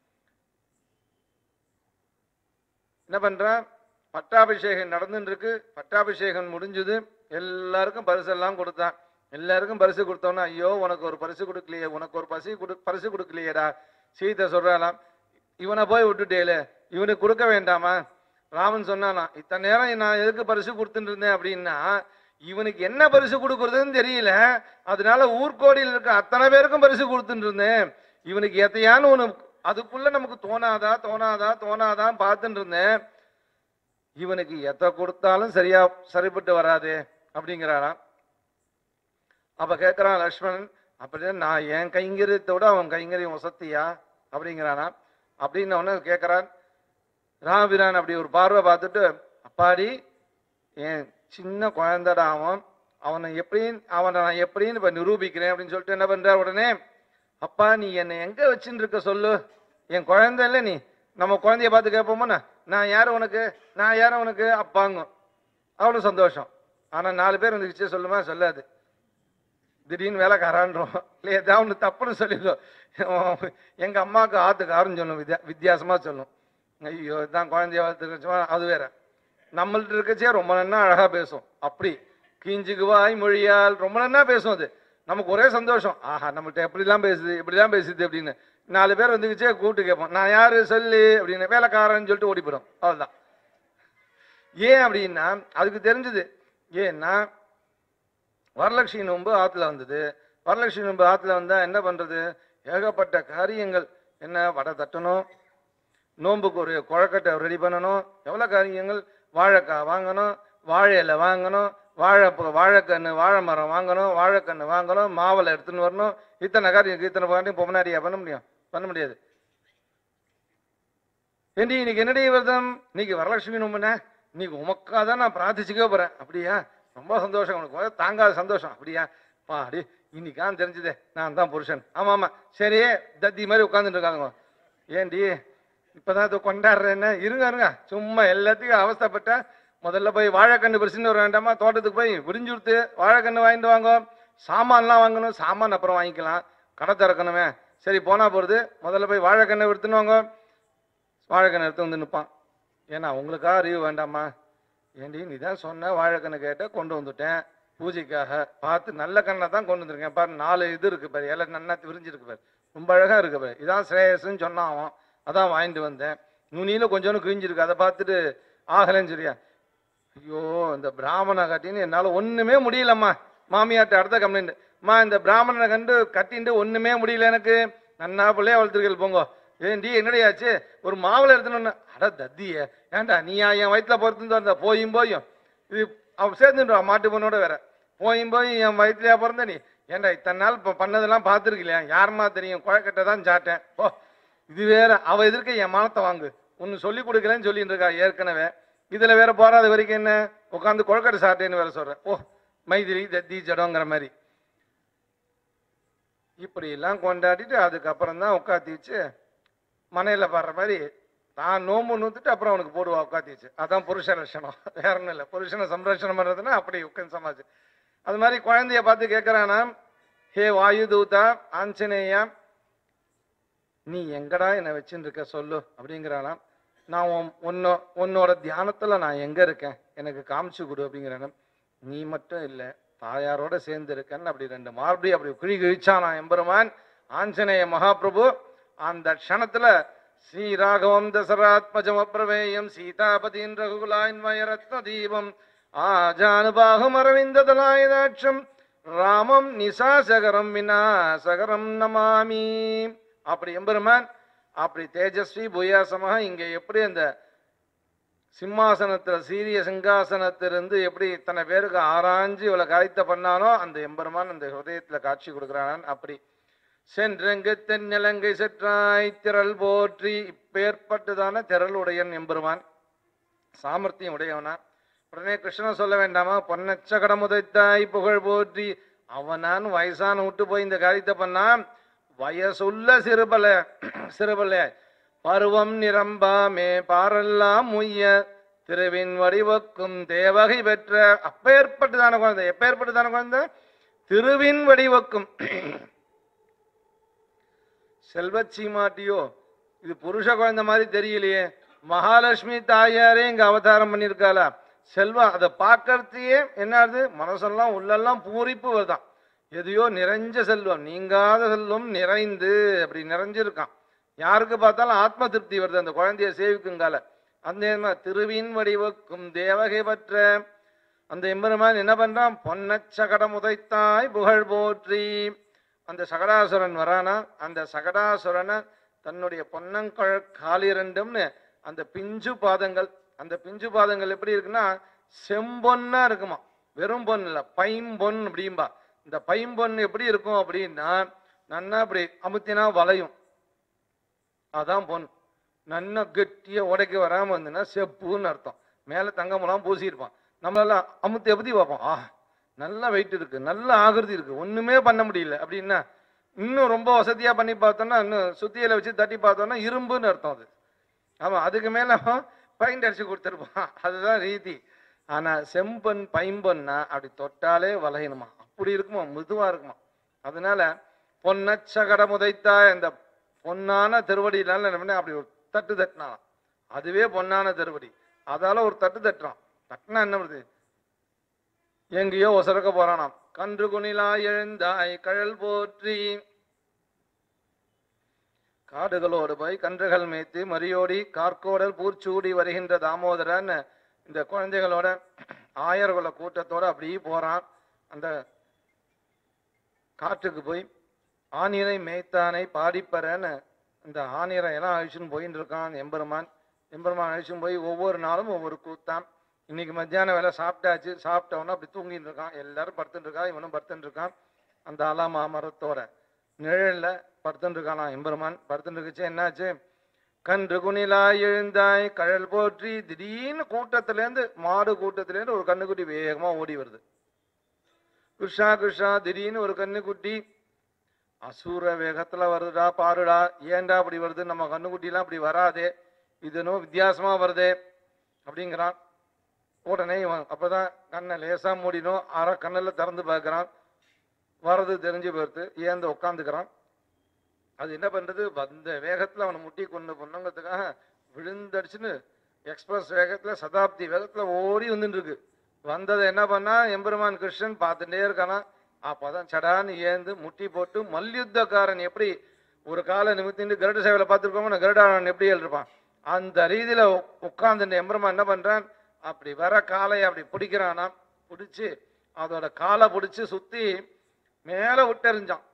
என்ன பண்றான் பட்டாபிஷேகம் நடந்துட்டு இருக்கு பட்டாபிஷேகம் முடிஞ்சது எல்லாருக்கும் பரிசெல்லாம் கொடுத்தான் எல்லாருக்கும் பரிசு கொடுத்தோன்னா ஐயோ உனக்கு ஒரு பரிசு கொடுக்கலையே உனக்கு ஒரு பசி கொடு பரிசு கொடுக்கலையேடா சீதை சொல்றாளாம் இவனை போய் விட்டுட்டேல இவனுக்கு கொடுக்க வேண்டாமா ராமன் சொன்னானா இத்தனை நேரம் நான் எதுக்கு பரிசு கொடுத்துட்டு இருந்தேன் அப்படின்னா இவனுக்கு என்ன பரிசு கொடுக்கறதுன்னு தெரியல அதனால ஊர்கோடியில் இருக்க அத்தனை பேருக்கும் பரிசு கொடுத்துட்டு இருந்தேன் இவனுக்கு எத்தையான்னு ஒன்று அதுக்குள்ள நமக்கு தோணாதா தோணாதா தோணாதான் பார்த்துட்டு இருந்தேன் இவனுக்கு எதை கொடுத்தாலும் சரியா சரிப்பட்டு வராதே அப்படிங்கிறாராம் அப்ப கேட்கிறான் லக்ஷ்மணன் அப்படின்னா நான் என் கைங்கரியத்தை விட அவன் கைங்கரியம் வசத்தியா அப்படிங்கிறானா அப்படின்னு உடனே கேட்கிறான் ராமபிரான் அப்படி ஒரு பார்வை பார்த்துட்டு அப்பாடி என் சின்ன குழந்தைடா அவன் அவனை எப்படி அவனை நான் எப்படின்னு இப்ப நிரூபிக்கிறேன் அப்படின்னு சொல்லிட்டு என்ன பண்ற உடனே அப்பா நீ என்னை எங்க வச்சுட்டு இருக்க சொல்லு என் குழந்தை இல்லை நீ நம்ம குழந்தைய பார்த்து கேட்போமோண்ணா நான் யாரு உனக்கு நான் யாரு உனக்கு அப்பாங்க அவ்வளவு சந்தோஷம் ஆனா நாலு பேர் வந்துக்கிச்சே சொல்லுமா சொல்லாது திடீர்னு வேலைக்காரான்றோம் இல்லை ஏதாவது ஒன்று தப்புன்னு சொல்லிடுவோம் எங்க அம்மாவுக்கு ஆத்துக்காருன்னு சொல்லும் வித்யா வித்தியாசமா சொல்லும் ஐயோ இதான் குழந்தைய வளர்த்துருச்சுமா அது வேற நம்மள்ட்ட இருக்கச்சே ரொம்ப நன்னா அழகா பேசும் அப்படி கீஞ்சுக்கு வாய் மொழியால் ரொம்ப நன்னா பேசும் அது நமக்கு ஒரே சந்தோஷம் ஆஹா நம்மள்ட்ட எப்படிலாம் பேசுது இப்படிலாம் பேசுது அப்படின்னு நாலு பேர் வந்துக்கிச்சே கூப்பிட்டு கேட்போம் நான் யாரு சொல்லு அப்படின்னு வேலைக்காரன்னு சொல்லிட்டு ஓடி போயிடும் அவ்வளவுதான் ஏன் அப்படின்னா அதுக்கு தெரிஞ்சது ஏன்னா வரலட்சுமி நோன்பு ஆத்துல வந்தது வரலட்சுமி நோன்பு ஆத்துல வந்தா என்ன பண்றது ஏகப்பட்ட காரியங்கள் என்ன வடை தட்டணும் நோன்புக்கு ஒரு குழக்கட்டை ரெடி பண்ணணும் எவ்வளோ காரியங்கள் வாழைக்காய் வாங்கணும் வாழை இலை வாங்கணும் வாழை வாழைக்கன்று வாழை மரம் வாங்கணும் வாழைக்கன்று வாங்கணும் மாவளை எடுத்துன்னு வரணும் இத்தனை காரியம் இருக்கு, இத்தனை காரியம் இப்போ முன்னாடியா பண்ண முடியும் பண்ண முடியாது ஏண்டி இன்னைக்கு என்னடி விரதம் இன்னைக்கு வரலட்சுமி நோம்புனே இன்னைக்கு உமக்காக தான் நான் பிரார்த்திச்சுக்கவே போறேன் அப்படியா ரொம்ப சந்தோஷம் உனக்கு முதல்ல தாங்காத சந்தோஷம் அப்படியா பாடி இன்னைக்கான் தெரிஞ்சதே நான் தான் புருஷன் ஆமா ஆமா சரி தத்தி மாதிரி உட்காந்துட்டு இருக்காங்க ஏண்டி இப்பதான் இதை கொண்டாடுறேன்னு இருங்க இருங்க சும்மா எல்லாத்துக்கும் அவஸ்தைப்பட்ட முதல்ல போய் வாழைக்கண்ணு பரிசுன்னு வர வேண்டாமா தோட்டத்துக்கு போய் விரிஞ்சு கொடுத்து வாழைக்கண்ணு வாங்கிட்டு வாங்க சாமான்லாம் வாங்கணும் சாமான் அப்புறம் வாங்கிக்கலாம் கடை திறக்கணுமே சரி போனா போறது முதல்ல போய் வாழைக்கண்ணை எடுத்துன்னு வாங்க வாழைக்கண்ணை எடுத்து வந்து நிற்பான் ஏன்னா உங்களுக்காக அறிவு வேண்டாமா ஏண்டி நீ தான் சொன்ன வாழைக்கண்ணை கேட்ட கொண்டு வந்துட்டேன் பூஜைக்காக பார்த்து நல்ல கண்ணை தான் கொண்டு வந்திருக்கேன் பாரு நாலு இது இருக்கு பாரு இலை நன்னா விரிஞ்சிருக்கு பாரு ரொம்ப அழகா இருக்கு பாரு இதான் ஸ்ரேயஸ்ன்னு சொன்னான் அவன் அதான் வாங்கிட்டு வந்தேன் நுனியில கொஞ்சோண்டு கிழிஞ்சிருக்கு அதை பார்த்துட்டு ஆகலைன்னு சரியா ஐயோ இந்த பிராமணனை கட்டின்னு என்னால ஒண்ணுமே முடியலம்மா மாமியார்ட்ட அடுத்த கம்ப்ளைண்ட் அம்மா இந்த பிராமணனை கண்டு கட்டிட்டு ஒண்ணுமே முடியல எனக்கு நன்னா பிள்ளையா வளர்த்துருக்கீங்க போங்க ஏண்டி என்னடியாச்சு ஒரு மாவுளை எடுத்துன்னு அட தத்திய ஏன்டா நீயா என் வயிற்றுல பிறந்து வந்த போயும் போயும் இது அவன் சேர்ந்துட்டான் மாட்டு பொண்ணோட வேற போயும் போய் என் வயிற்றுலயா பிறந்த நீ ஏன்டா இத்தனை நாள் இப்போ பண்ணதெல்லாம் பார்த்துருக்கலையா யாருமா தெரியும் குழக்கட்டை தான் சாட்டேன் ஓ இது வேற அவ எதிர்க்க என் மானத்தை வாங்கு ஒன்னு சொல்லி கொடுக்கலன்னு சொல்லிட்டு இருக்கா ஏற்கனவே இதுல வேற போறாத வரைக்கும் என்ன உட்காந்து கொழக்கட்டை சாப்பிட்டேன்னு வேற சொல்றேன் ஓ மைதிரி தத்தி ஜடங்கிற மாதிரி இப்படி எல்லாம் கொண்டாடிட்டு அதுக்கப்புறம் தான் உட்காத்தி வச்சு மனையில பாடுற மாதிரி தான் நோம்பு நூத்துட்டு அப்புறம் அவனுக்கு போடுவா உட்காத்தி வச்சு அதான் புருஷ லட்சணம் வேற ஒன்றும் இல்லை புருஷனை சம்ரட்சணம் பண்றதுன்னா அப்படி உட்காந்து சமாச்சு அது மாதிரி குழந்தைய பார்த்து கேட்கறானா ஹே வாயு தூதா ஆஞ்சநேயா நீ எங்கடா என்னை வச்சுன்னு இருக்க சொல்லு அப்படிங்கிறானாம் நான் உன் உன்னோ உன்னோட தியானத்துல நான் எங்க இருக்கேன் எனக்கு காமிச்சு கொடு அப்படிங்கிறான நீ மட்டும் இல்லை தாயாரோட சேர்ந்து இருக்கேன்னு அப்படி ரெண்டு மார்படி அப்படி கிழி கிழிச்சானா எம்பெருமான் ஆஞ்சநேய மகாபிரபு அந்த க்ஷணத்துல ஸ்ரீராகவம் தசராத்மஜம் அப்ரவேயம் சீதாபதியின் ரகுகுலாயன்மய ரத்ன தீபம் ஆஜானுபாகம் அரவிந்ததலாயுதாட்சம் ராமம் நிசாசகரம் விநாசகரம் நமாமி அப்படி எம்பெருமான் அப்படி தேஜஸ்வி புயாசமாக இங்க எப்படி அந்த சிம்மாசனத்துல சீரிய சிங்காசனத்திலிருந்து எப்படி இத்தனை பேருக்கு ஆராய்ஞ்சு இவ்வளவு காரியத்தை பண்ணானோ அந்த எம்பெருமான் அந்த ஹிருதயத்துல காட்சி கொடுக்கிறான் அப்படி சென்றெங்கு தென்னிலங்கை செற்றாய் திரள் போற்றி இப்பேற்பட்டுதான திரள் உடையன் எம்பெருமான் சாமர்த்தியம் உடையவனா உடனே கிருஷ்ணன் சொல்ல வேண்டாமா பொன்னச்சகடம் உதைத்தாய் புகழ் போற்றி அவனான் வயசான விட்டு போய் இந்த காரியத்தை பண்ணான் வயசுள்ள சிறுபல சிறுபல பருவம் நிரம்பாமே பாரெல்லாம் முய்ய திருவின் வடிவக்கும் தேவகை பெற்ற அப்பேற்பட்டுதான குழந்தை எப்பேற்பட்டுதான குழந்தை திருவின் வடிவக்கும் செல்வச்சீமாட்டியோ இது புருஷ குழந்தை மாதிரி தெரியலையே மகாலட்சுமி தாயாரே இங்க அவதாரம் பண்ணியிருக்காளா செல்வம் அதை பார்க்கறதையே என்னது மனசெல்லாம் உள்ளெல்லாம் பூரிப்பு வருதான் எதையோ நிறைஞ்ச செல்வம் நீங்காத செல்வம் நிறைந்து அப்படி நிறைஞ்சிருக்கான் யாருக்கு பார்த்தாலும் ஆத்ம திருப்தி வருது அந்த குழந்தைய சேவிக்குங்கால அந்த மாதிரி திருவின் வடிவக்கும் தேவகை பற்ற அந்த எம்பெருமான் என்ன பண்றான் பொன்னச்சகடம் உதைத்தாய் புகழ் போற்றி அந்த சகடாசுரன் வரானா அந்த சகடாசுரனை தன்னுடைய பொன்னங்கழ காலிரண்டும்னு அந்த பிஞ்சு பாதங்கள் அந்த பிஞ்சு பாதங்கள் எப்படி இருக்குன்னா செம்பொன்னா இருக்குமா வெறும் பொன் இல்ல பைம்பொன் அப்படிம்பா இந்த பைம்பொன் எப்படி இருக்கும் அப்படின்னா நன்னா அப்படி அமுத்தினா வளையும் அதான் பொன் நன்னா கெட்டியா உடைக்க வராம வந்துன்னா செப்புன்னு அர்த்தம் மேல தங்கமெல்லாம் பூசியிருப்பான் நம்மளால அமுத்தி எப்படி பார்ப்போம் ஆ நல்ல வெயிட் இருக்கு நல்ல ஆகிருதி இருக்கு ஒண்ணுமே பண்ண முடியல அப்படின்னா இன்னும் ரொம்ப வசதியா பண்ணி பார்த்தோம்னா இன்னும் சுத்தியில வச்சு தட்டி பார்த்தோம்னா இரும்புன்னு அர்த்தம் அது ஆமா அதுக்கு மேல பெயிண்ட் அடிச்சு கொடுத்துருப்பான் அதுதான் ரீதி ஆனா செம்பன் பைம்பொன்னா அப்படி தொட்டாலே வளையணுமா அப்படி இருக்குமா மிதுவா இருக்குமா அதனால பொன்னச்சகட முதைத்தா இந்த பொன்னான திருவடியினால என்ன பண்ண அப்படி ஒரு தட்டு தட்டினான் அதுவே பொன்னான திருவடி அதால ஒரு தட்டு தட்டுறான் தட்டினா என்ன வருது எங்கேயோ ஒசரக்க போறானாம் கன்று குணிலா எழுந்தாய் கழல் போற்றி காடுகளோடு போய் கன்றுகள் மேய்த்து மரியோடி கார்கோடல் பூர்ச்சூடி வருகின்ற தாமோதரன் இந்த குழந்தைகளோட ஆயர்குல கூட்டத்தோட அப்படியே போறான் அந்த காட்டுக்கு போய் ஆனிரை மேய்த்தானை பாடிப்பறன்னு இந்த ஆனிரை எல்லாம் அழிச்சுன்னு போயின்னு இருக்கான் எம்பெருமான் எம்பெருமான் அழிச்சுன்னு போய் ஒவ்வொரு நாளும் ஒவ்வொரு கூத்தான் இன்னைக்கு மத்தியானம் வேலை சாப்பிட்டாச்சு சாப்பிட்டவன அப்படி தூங்கிட்டு இருக்கான் எல்லாரும் படுத்துட்டு இருக்கா இவனும் படுத்துட்டு இருக்கான் அந்த ஆலாமா மரத்தோட நிழல்ல படுத்துட்டு இருக்கானா எம்பெருமான் படுத்துட்டு இருக்குச்சு என்னாச்சு கன்று குணிலாய் எழுந்தாய் கழல் போற்றி திடீர்னு கூட்டத்திலேருந்து மாடு கூட்டத்திலேருந்து ஒரு கண்ணுக்குட்டி வேகமா ஓடி வருது கிருஷ்ணா கிருஷ்ணா திடீர்னு ஒரு கண்ணுக்குட்டி அசூர வேகத்துல வருதுடா பாருடா ஏன்டா அப்படி வருது நம்ம கண்ணுக்குட்டிலாம் அப்படி வராதே இது என்னவோ வித்தியாசமா வருதே அப்படிங்கிறான் உடனே இவன் அப்பதான் கண்ணை லேசா மூடினோம் அரை கண்ணில் திறந்து பார்க்கறான் வர்றது தெரிஞ்சு போயிடுது ஏந்து உட்காந்துக்கிறான் அது என்ன பண்றது வந்த வேகத்துல அவனை முட்டி கொண்டு பொண்ணுங்கிறதுக்காக விழுந்தடிச்சுன்னு எக்ஸ்பிரஸ் வேகத்துல சதாப்தி வேகத்துல ஓடி வந்துட்டு இருக்கு வந்ததை என்ன பண்ணா எம்பெருமான் கிருஷ்ணன் பார்த்துட்டே இருக்கானா அப்பதான் சடான்னு ஏந்து முட்டி போட்டு மல்யுத்தக்காரன் எப்படி ஒரு காலை நிமித்திட்டு கருட சேவையில பார்த்துருக்கோமோ கருடாளன் எப்படி இருப்பான் அந்த ரீதியில உட்கார்ந்து எம்பெருமான் என்ன பண்றான் அப்படி வர காலை அப்படி பிடிக்கிறானா பிடிச்சு அதோட காலை பிடிச்சு சுத்தி மேல விட்டெறிஞ்சான்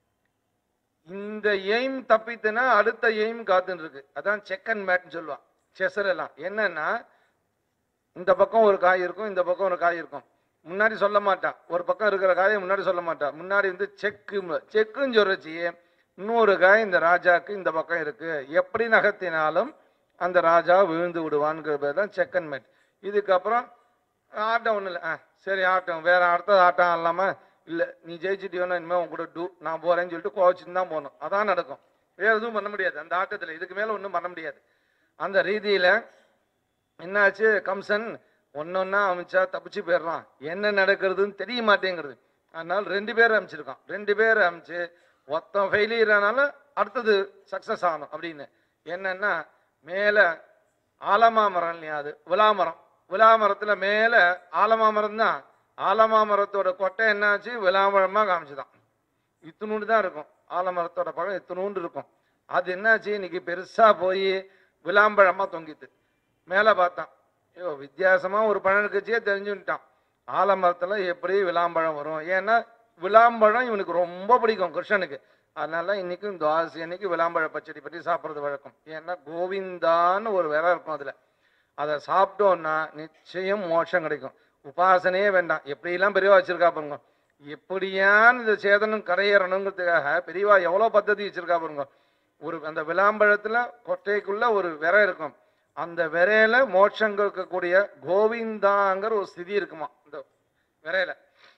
இந்த எய்ம் தப்பித்துனா அடுத்த எய்ம் காத்துன்னு இருக்கு அதான் செக் அண்ட் மேட்னு சொல்லுவான் செஸ்ல எல்லாம் என்னன்னா இந்த பக்கம் ஒரு காய் இருக்கும் இந்த பக்கம் ஒரு காய் இருக்கும் முன்னாடி சொல்ல மாட்டான் ஒரு பக்கம் இருக்கிற காயை முன்னாடி சொல்ல மாட்டான் முன்னாடி வந்து செக்கு செக்குன்னு சொல்றச்சு இன்னொரு காய் இந்த ராஜாக்கு இந்த பக்கம் இருக்கு எப்படி நகர்த்தினாலும் அந்த ராஜா விழுந்து விடுவான்ங்கிற பேர் தான் செக் அண்ட் மேட் இதுக்கப்புறம் ஆட்டம் ஒன்றும் இல்லை ஆ சரி ஆட்டம் வேற அடுத்தது ஆட்டம் இல்லாம இல்லை நீ ஜெயிச்சிட்டியோன்னா இனிமேல் உன் கூட டூ நான் போறேன்னு சொல்லிட்டு கோவச்சுன்னு தான் போகணும் அதான் நடக்கும் வேற எதுவும் பண்ண முடியாது அந்த ஆட்டத்தில் இதுக்கு மேலே ஒன்றும் பண்ண முடியாது அந்த ரீதியில என்னாச்சு கம்சன் ஒன்னொன்னா அமைச்சா தப்பிச்சு போயிடுறான் என்ன நடக்கிறதுன்னு தெரிய மாட்டேங்கிறது அதனால ரெண்டு பேர் அமைச்சிருக்கான் ரெண்டு பேர் அமைச்சு ஒருத்தன் ஃபெயிலியர் ஆனாலும் அடுத்தது சக்சஸ் ஆகணும் அப்படின்னு என்னன்னா மேல ஆலமா மரம் இல்லையா அது விலாமரம் விலாமரத்துல மேல ஆலமா மரம் தான் ஆலமா மரத்தோட கொட்டை என்னாச்சு விலாமரமா காமிச்சுதான் இத்தினூண்டு தான் இருக்கும் ஆலமரத்தோட பழம் இத்தினூண்டு இருக்கும் அது என்னாச்சு இன்னைக்கு பெருசா போய் விளாம்பழமா தொங்கித்து மேல பார்த்தான் ஐயோ வித்தியாசமா ஒரு பழம் இருக்குச்சே தெரிஞ்சுட்டான் ஆலமரத்துல எப்படி விளாம்பழம் வரும் ஏன்னா விளாம்பழம் இவனுக்கு ரொம்ப பிடிக்கும் கிருஷ்ணனுக்கு அதனால இன்னைக்கும் துவாசி அன்னைக்கு விளாம்பழ பச்சடி பற்றி சாப்பிட்றது வழக்கம் ஏன்னா கோவிந்தான்னு ஒரு விரை இருக்கும் அதுல அதை சாப்பிட்டோம்னா நிச்சயம் மோட்சம் கிடைக்கும் உபாசனையே வேண்டாம் எப்படியெல்லாம் பெரியவா வச்சிருக்கா பாருங்க எப்படியான் இந்த சேதனம் கரையேறணுங்கிறதுக்காக பெரியவா எவ்வளவு பద్ధதி வச்சிருக்கா பாருங்க ஒரு அந்த விளாம்பழத்துல கொட்டைக்குள்ள ஒரு விரை இருக்கும் அந்த விரையில மோட்சம் இருக்கக்கூடிய கோவிந்தாங்கிற ஒரு ஸ்திதி இருக்குமா இந்த விரையில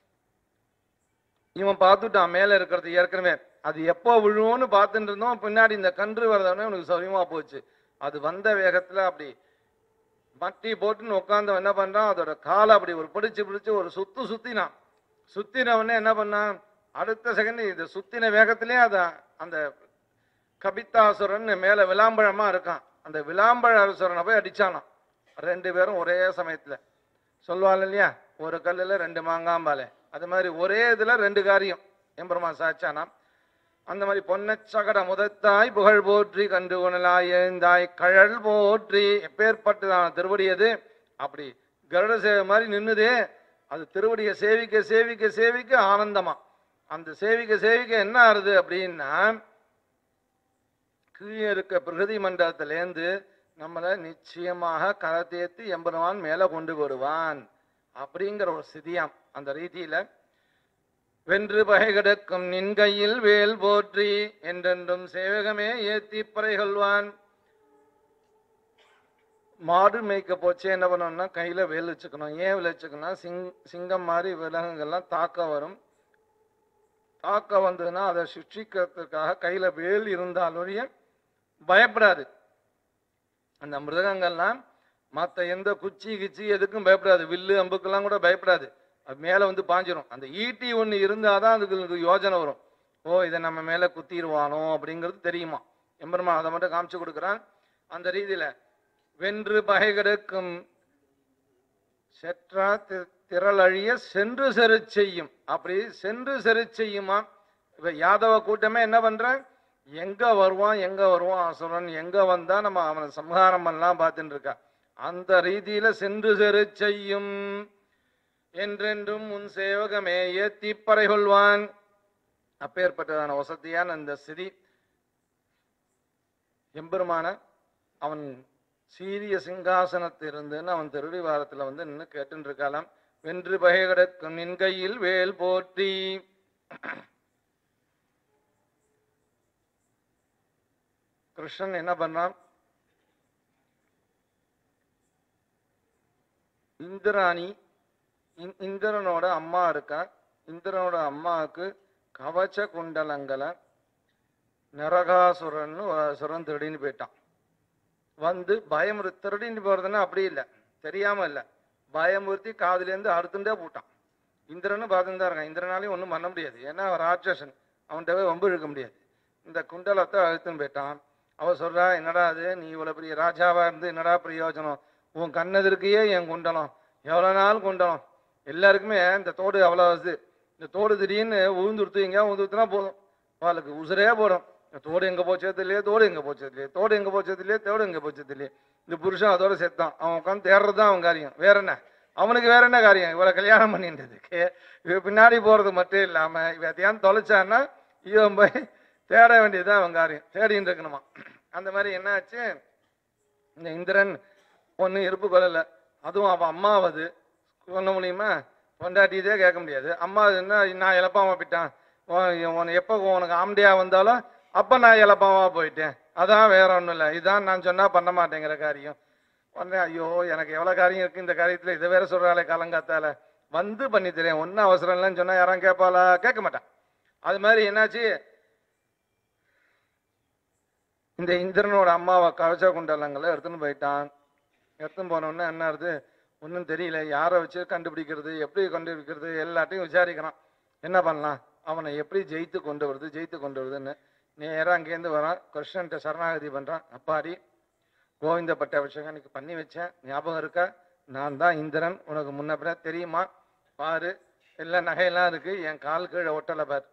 இவன் பார்த்துட்டான் மேல இருக்கிறது ஏற்கனவே அது எப்போ விழுவோன்னு பார்த்துட்டு இருந்தோம் பின்னாடி இந்த கன்று வரதோடனே உனக்கு சௌரியமா போச்சு அது வந்த வேகத்துல அப்படி மட்டி போட்டுன்னு உட்காந்து என்ன பண்றான் அதோட காலை அப்படி ஒரு பிடிச்சு பிடிச்சு ஒரு சுத்து சுத்தினான் சுத்தினவனே என்ன பண்ணான் அடுத்த செகண்ட் இது சுத்தின வேகத்திலே அத அந்த கபித்தாசுரன் மேல விளாம்பழமா இருக்கான் அந்த விளாம்பழ அரசுரனை போய் அடிச்சானாம் ரெண்டு பேரும் ஒரே சமயத்துல சொல்லுவாள் இல்லையா ஒரு கல்லுல ரெண்டு மாங்காம்பாலே அது மாதிரி ஒரே இதுல ரெண்டு காரியம் எம்பெருமான் சாச்சானாம் அந்த மாதிரி பொன்னச்சகட முதத்தாய் புகழ் போற்றி கண்டு உணலாய் எழுந்தாய் கழல் போற்றி எப்பேற்பட்டதான திருவடி அது அப்படி கருட சேவை மாதிரி நின்னுதே அது திருவடியை சேவிக்க சேவிக்க சேவிக்க ஆனந்தமா அந்த சேவிக்க சேவிக்க என்ன ஆறுது அப்படின்னா கீழே இருக்க பிரகதி மண்டலத்திலேருந்து நம்மளை நிச்சயமாக கரத்தேத்தி எம்பெருமான் மேல கொண்டு வருவான் அப்படிங்கிற ஒரு சிதியாம் அந்த ரீதியில வென்று பகை கிடக்கும் நின் கையில் வேல் போற்றி என்றென்றும் சேவகமே ஏத்தி பறைகொள்வான் மாடு மேய்க்க போச்சு என்ன பண்ணணும்னா கையில வேல் வச்சுக்கணும் ஏன் வேல் வச்சுக்கணும் சிங் சிங்கம் மாதிரி விலங்குகள்லாம் தாக்க வரும் தாக்க வந்ததுன்னா அதை சிக்ஷிக்கிறதுக்காக கையில வேல் இருந்தாலொழிய பயப்படாது அந்த மிருகங்கள்லாம் மற்ற எந்த குச்சி கிச்சி எதுக்கும் பயப்படாது வில்லு அம்புக்கெல்லாம் கூட பயப்படாது அது மேலே வந்து பாஞ்சிரும் அந்த ஈட்டி ஒன்று இருந்தால் தான் அதுக்கு யோஜனை வரும் ஓ இதை நம்ம மேலே குத்திடுவானோ அப்படிங்கிறது தெரியுமா எம்பெருமான் அதை மட்டும் காமிச்சு கொடுக்குறான் அந்த ரீதியில் வென்று பகை கெடுக்கும் செற்றா தி- திரளழிய சென்று செரு செய்யும் அப்படி சென்று செரு செய்யுமா இப்ப யாதவ கூட்டமே என்ன பண்றான் எங்க வருவான் எங்க வருவான் அசுரன் எங்க வந்தா நம்ம அவனை சம்ஹாரம் பண்ணலாம் பார்த்துட்டு இருக்கா அந்த ரீதியில சென்று செரு செய்யும் என்றென்றும் உன் சேவகமே ஏத்தி பறை கொள்வான் அப்பேற்பட்டதான வசதியான அந்த சிதி எம்பெருமான அவன் சீரிய சிங்காசனத்திலிருந்துன்னு அவன் திருடி வாரத்துல வந்து நின்று கேட்டுன்னு இருக்காளாம் வென்று பகை கிடக்கும் நின் கையில் வேல் போற்றி கிருஷ்ணன் என்ன பண்ணான் இந்திராணி இந்- இந்திரனோட அம்மா இருக்கா இந்திரனோட அம்மாவுக்கு கவச்ச குண்டலங்களை நரகாசுரன்னு ஒரு அசுரன் திருடின்னு போயிட்டான் வந்து பயமுறு திருடின்னு போறதுன்னா அப்படி இல்லை தெரியாம இல்லை பயமுறுத்தி காதுலேருந்து அறுத்துட்டே போட்டான் இந்திரனும் பார்த்துட்டு தான் இருக்கான் இந்திரனாலையும் ஒன்றும் பண்ண முடியாது ஏன்னா அவன் ராட்சசன் அவன்கிட்ட போய் வம்பு இழுக்க முடியாது இந்த குண்டலத்தை அழுத்துன்னு போயிட்டான் அவ சொல்றா என்னடா அது நீ இவ்வளவு பெரிய ராஜாவா இருந்து என்னடா பிரயோஜனம் உன் கண்ணெதிர்க்கையே என் குண்டலம் எவ்வளவு நாள் குண்டலம் எல்லாருக்குமே இந்த தோடு அவ்வளோ இது இந்த தோடு திடீர்னு உழுந்துருத்து எங்கேயா உழுந்துருத்துனா போதும் அவளுக்கு உசுரே போடும் இந்த தோடு எங்க போச்சது இல்லையே தோடு எங்க போச்சது இல்லையே தோடு எங்க போச்சது இல்லையே தோடு எங்க போச்சது இல்லையே இந்த புருஷன் அதோட செத்தான் அவன் உட்காந்து தேடுறது தான் அவன் காரியம் வேற என்ன அவனுக்கு வேற என்ன காரியம் இவளை கல்யாணம் பண்ணின்றதுக்கு இவ பின்னாடி போறது மட்டும் இல்லாம இவ எதையாவது தொலைச்சான்னா இவன் போய் தேட வேண்டியதுதான் அவன் காரியம் தேடின்னு இருக்கணுமா அந்த மாதிரி என்னாச்சு இந்த இந்திரன் ஒன்று இருப்பு கொள்ளல அதுவும் அவன் அம்மாவது சொல்ல முடியுமா பொண்டாட்டியதே கேட்க முடியாது அம்மா என்ன நான் இழப்பாம போயிட்டான் உன் உன்னை எப்போ உனக்கு ஆம்டியா வந்தாலும் அப்போ நான் இழப்பாம போயிட்டேன் அதான் வேற ஒன்றும் இல்லை இதான் நான் சொன்னா பண்ண மாட்டேங்கிற காரியம் உடனே ஐயோ எனக்கு எவ்வளோ காரியம் இருக்கு இந்த காரியத்தில் இதை வேற சொல்றாளே காலங்காத்தால வந்து பண்ணி தரேன் ஒன்றும் அவசரம் இல்லைன்னு சொன்னா யாரும் கேட்பாளா கேட்க மாட்டான் அது மாதிரி என்னாச்சு இந்த இந்திரனோட அம்மாவை கவச்ச குண்டலங்களை எடுத்துன்னு போயிட்டான் எடுத்துன்னு போனோடனே என்ன ஆகுது ஒன்றும் தெரியல யாரை வச்சு கண்டுபிடிக்கிறது எப்படி கண்டுபிடிக்கிறது எல்லாத்தையும் விசாரிக்கிறான் என்ன பண்ணலாம் அவனை எப்படி ஜெயித்து கொண்டு வருது ஜெயித்து கொண்டு வருதுன்னு நேராக அங்கேருந்து வரான் கிருஷ்ணன்ட்ட சரணாகதி பண்ணுறான் அப்பாடி கோவிந்த பட்ட அபிஷேகம் இன்னைக்கு பண்ணி வச்சேன் ஞாபகம் இருக்கா நான் தான் இந்திரன் உனக்கு முன்ன பின்ன தெரியுமா பாரு எல்லா நகையெல்லாம் இருக்கு என் கால் கீழே ஒட்டலை பார்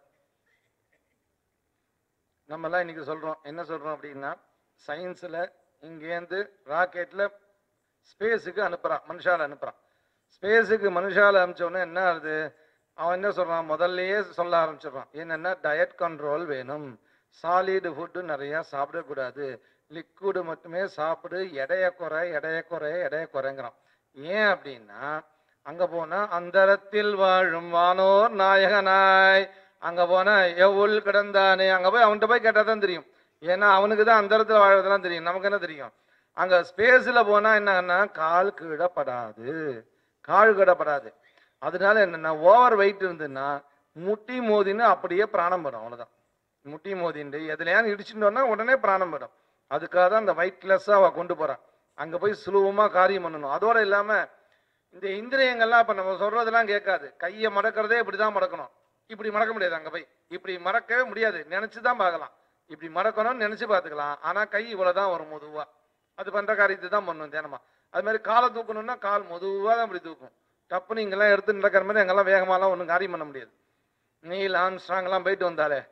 நம்மலாம் இன்னைக்கு சொல்றோம் என்ன சொல்றோம் அப்படின்னா சயின்ஸ்ல இங்கேருந்து ராக்கெட்ல ஸ்பேஸுக்கு அனுப்புறான் மனுஷால அனுப்புறான் ஸ்பேஸுக்கு மனுஷால அனுப்பிச்ச உடனே என்ன ஆகுது அவன் என்ன சொல்றான் முதல்லயே சொல்ல ஆரம்பிச்சிடுறான் என்னன்னா டயட் கண்ட்ரோல் வேணும் சாலிடு ஃபுட்டு நிறைய சாப்பிடக்கூடாது லிக்விடு மட்டுமே சாப்பிடு எடைய குறை எடைய குறை எடைய குறைங்கிறான் ஏன் அப்படின்னா அங்க போனா அந்தரத்தில் வாழும் வானோர் நாயகனாய் அங்க போனா எவுள் கிடந்தானே அங்க போய் அவன்கிட்ட போய் கேட்டா தான் தெரியும் ஏன்னா அவனுக்கு தான் அந்த இடத்துல வாழறதெல்லாம் தெரியும் நமக்கு என்ன தெரியும் அங்க ஸ்பேஸ்ல போனா என்னன்னா கால் கீழப்படாது கால் கீழப்படாது அதனால என்னன்னா ஓவர் வெயிட் இருந்ததுன்னா முட்டி மோதின்னு அப்படியே பிராணம் படும் அவ்வளவுதான் முட்டி மோதிண்டு எதுலையாவது இடிச்சுட்டோம்னா உடனே பிராணம் படும் அதுக்காக தான் அந்த வெயிட்லெஸ்ஸா அவ கொண்டு போறான் அங்க போய் சுலபமா காரியம் பண்ணணும் அதோட இல்லாம இந்த இந்திரியங்கள்லாம் இப்ப நம்ம சொல்றதெல்லாம் கேட்காது கையை மடக்கிறதே இப்படிதான் மடக்கணும் இப்படி மடக்க முடியாது அங்க போய் இப்படி மடக்கவே முடியாது நினைச்சுதான் பார்க்கலாம் இப்படி மடக்கணும்னு நினைச்சு பார்த்துக்கலாம் ஆனா கை இவ்வளவுதான் வரும் மெதுவா அது பண்ற காரியத்தை தான் பண்ணும் தினமா அது மாதிரி காலை தூக்கணும்னா கால் மெதுவா தான் இப்படி தூக்கும் டப்புன்னு இங்கெல்லாம் எடுத்து நடக்கிற மாதிரி அங்கெல்லாம் வேகமாலாம் ஒன்றும் காரியம் பண்ண முடியாது நீல் ஆம்ஸ்ட்ராங் எல்லாம் போயிட்டு வந்தாலே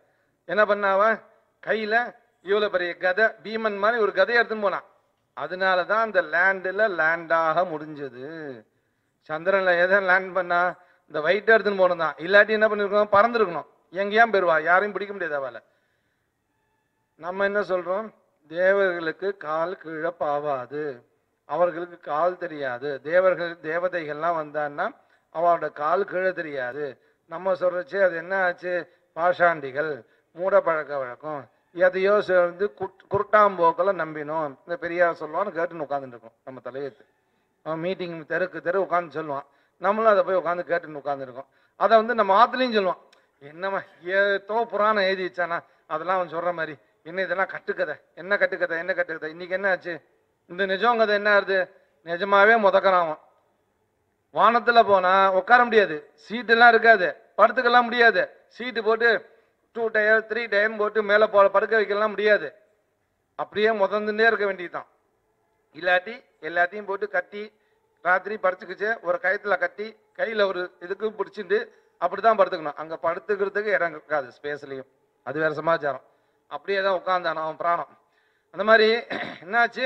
என்ன பண்ணாவன் கையில இவ்வளவு பெரிய கதை பீமன் மாதிரி ஒரு கதையை எடுத்துன்னு போனான் அதனால தான் அந்த லேண்டில் லேண்டாக முடிஞ்சது சந்திரன்ல எதை லேண்ட் பண்ணா இந்த வெயிட் எடுத்துன்னு போனது தான் இல்லாட்டி என்ன பண்ணிருக்கணும் பறந்துருக்கணும் எங்கேயும் பெறுவா யாரையும் பிடிக்க முடியாது அவளை நம்ம என்ன சொல்றோம் தேவர்களுக்கு கால் கீழே பாவாது அவர்களுக்கு கால் தெரியாது தேவர்கள் தேவதைகள்லாம் வந்தான்னா அவளோட கால் கீழே தெரியாது நம்ம சொல்றச்சு அது என்ன ஆச்சு பாஷாண்டிகள் மூட பழக்க வழக்கம் எதையோ சேர்ந்து குட்- குருட்டாம்போக்கில் நம்பினோம் இந்த பெரியார் சொல்லுவான்னு கேட்டுன்னு உட்காந்துட்டு இருக்கோம் நம்ம தலையெழுத்து அவன் மீட்டிங் தெருக்கு தெரு உட்காந்து சொல்லுவான் நம்மளும் அதை போய் உட்காந்து கேட்டுன்னு உட்காந்துருக்கோம் அதை வந்து நம்ம ஆத்துலையும் சொல்லுவான் என்னம்மா ஏதோ புராணம் எழுதி வச்சானா அதெல்லாம் அவன் சொல்ற மாதிரி என்ன இதெல்லாம் கட்டுக்கதை என்ன கட்டுக்கதை என்ன கட்டுக்கதை இன்னைக்கு என்ன ஆச்சு இந்த நிஜம் கதை என்ன ஆகுது நிஜமாவே முதக்கிறான் அவன் வானத்துல போனா உட்கார முடியாது சீட் எல்லாம் இருக்காது படுத்துக்கலாம் முடியாது சீட்டு போட்டு டூ டயர் த்ரீ டயர் போட்டு மேலே போ படுக்க வைக்கலாம் முடியாது அப்படியே முதந்துட்டே இருக்க வேண்டியதுதான் இல்லாட்டி எல்லாத்தையும் போட்டு கட்டி ராத்திரி படுத்துக்கிச்சு ஒரு கயத்துல கட்டி கையில ஒரு இதுக்கு பிடிச்சிட்டு அப்படிதான் படுத்துக்கணும் அங்க படுத்துக்கிறதுக்கு இடம் இருக்காது ஸ்பேஸ்லயும் அது வேற சமாச்சாரம் அப்படியே தான் உட்கார்ந்தான் அவன் பிராணம் அந்த மாதிரி என்னாச்சு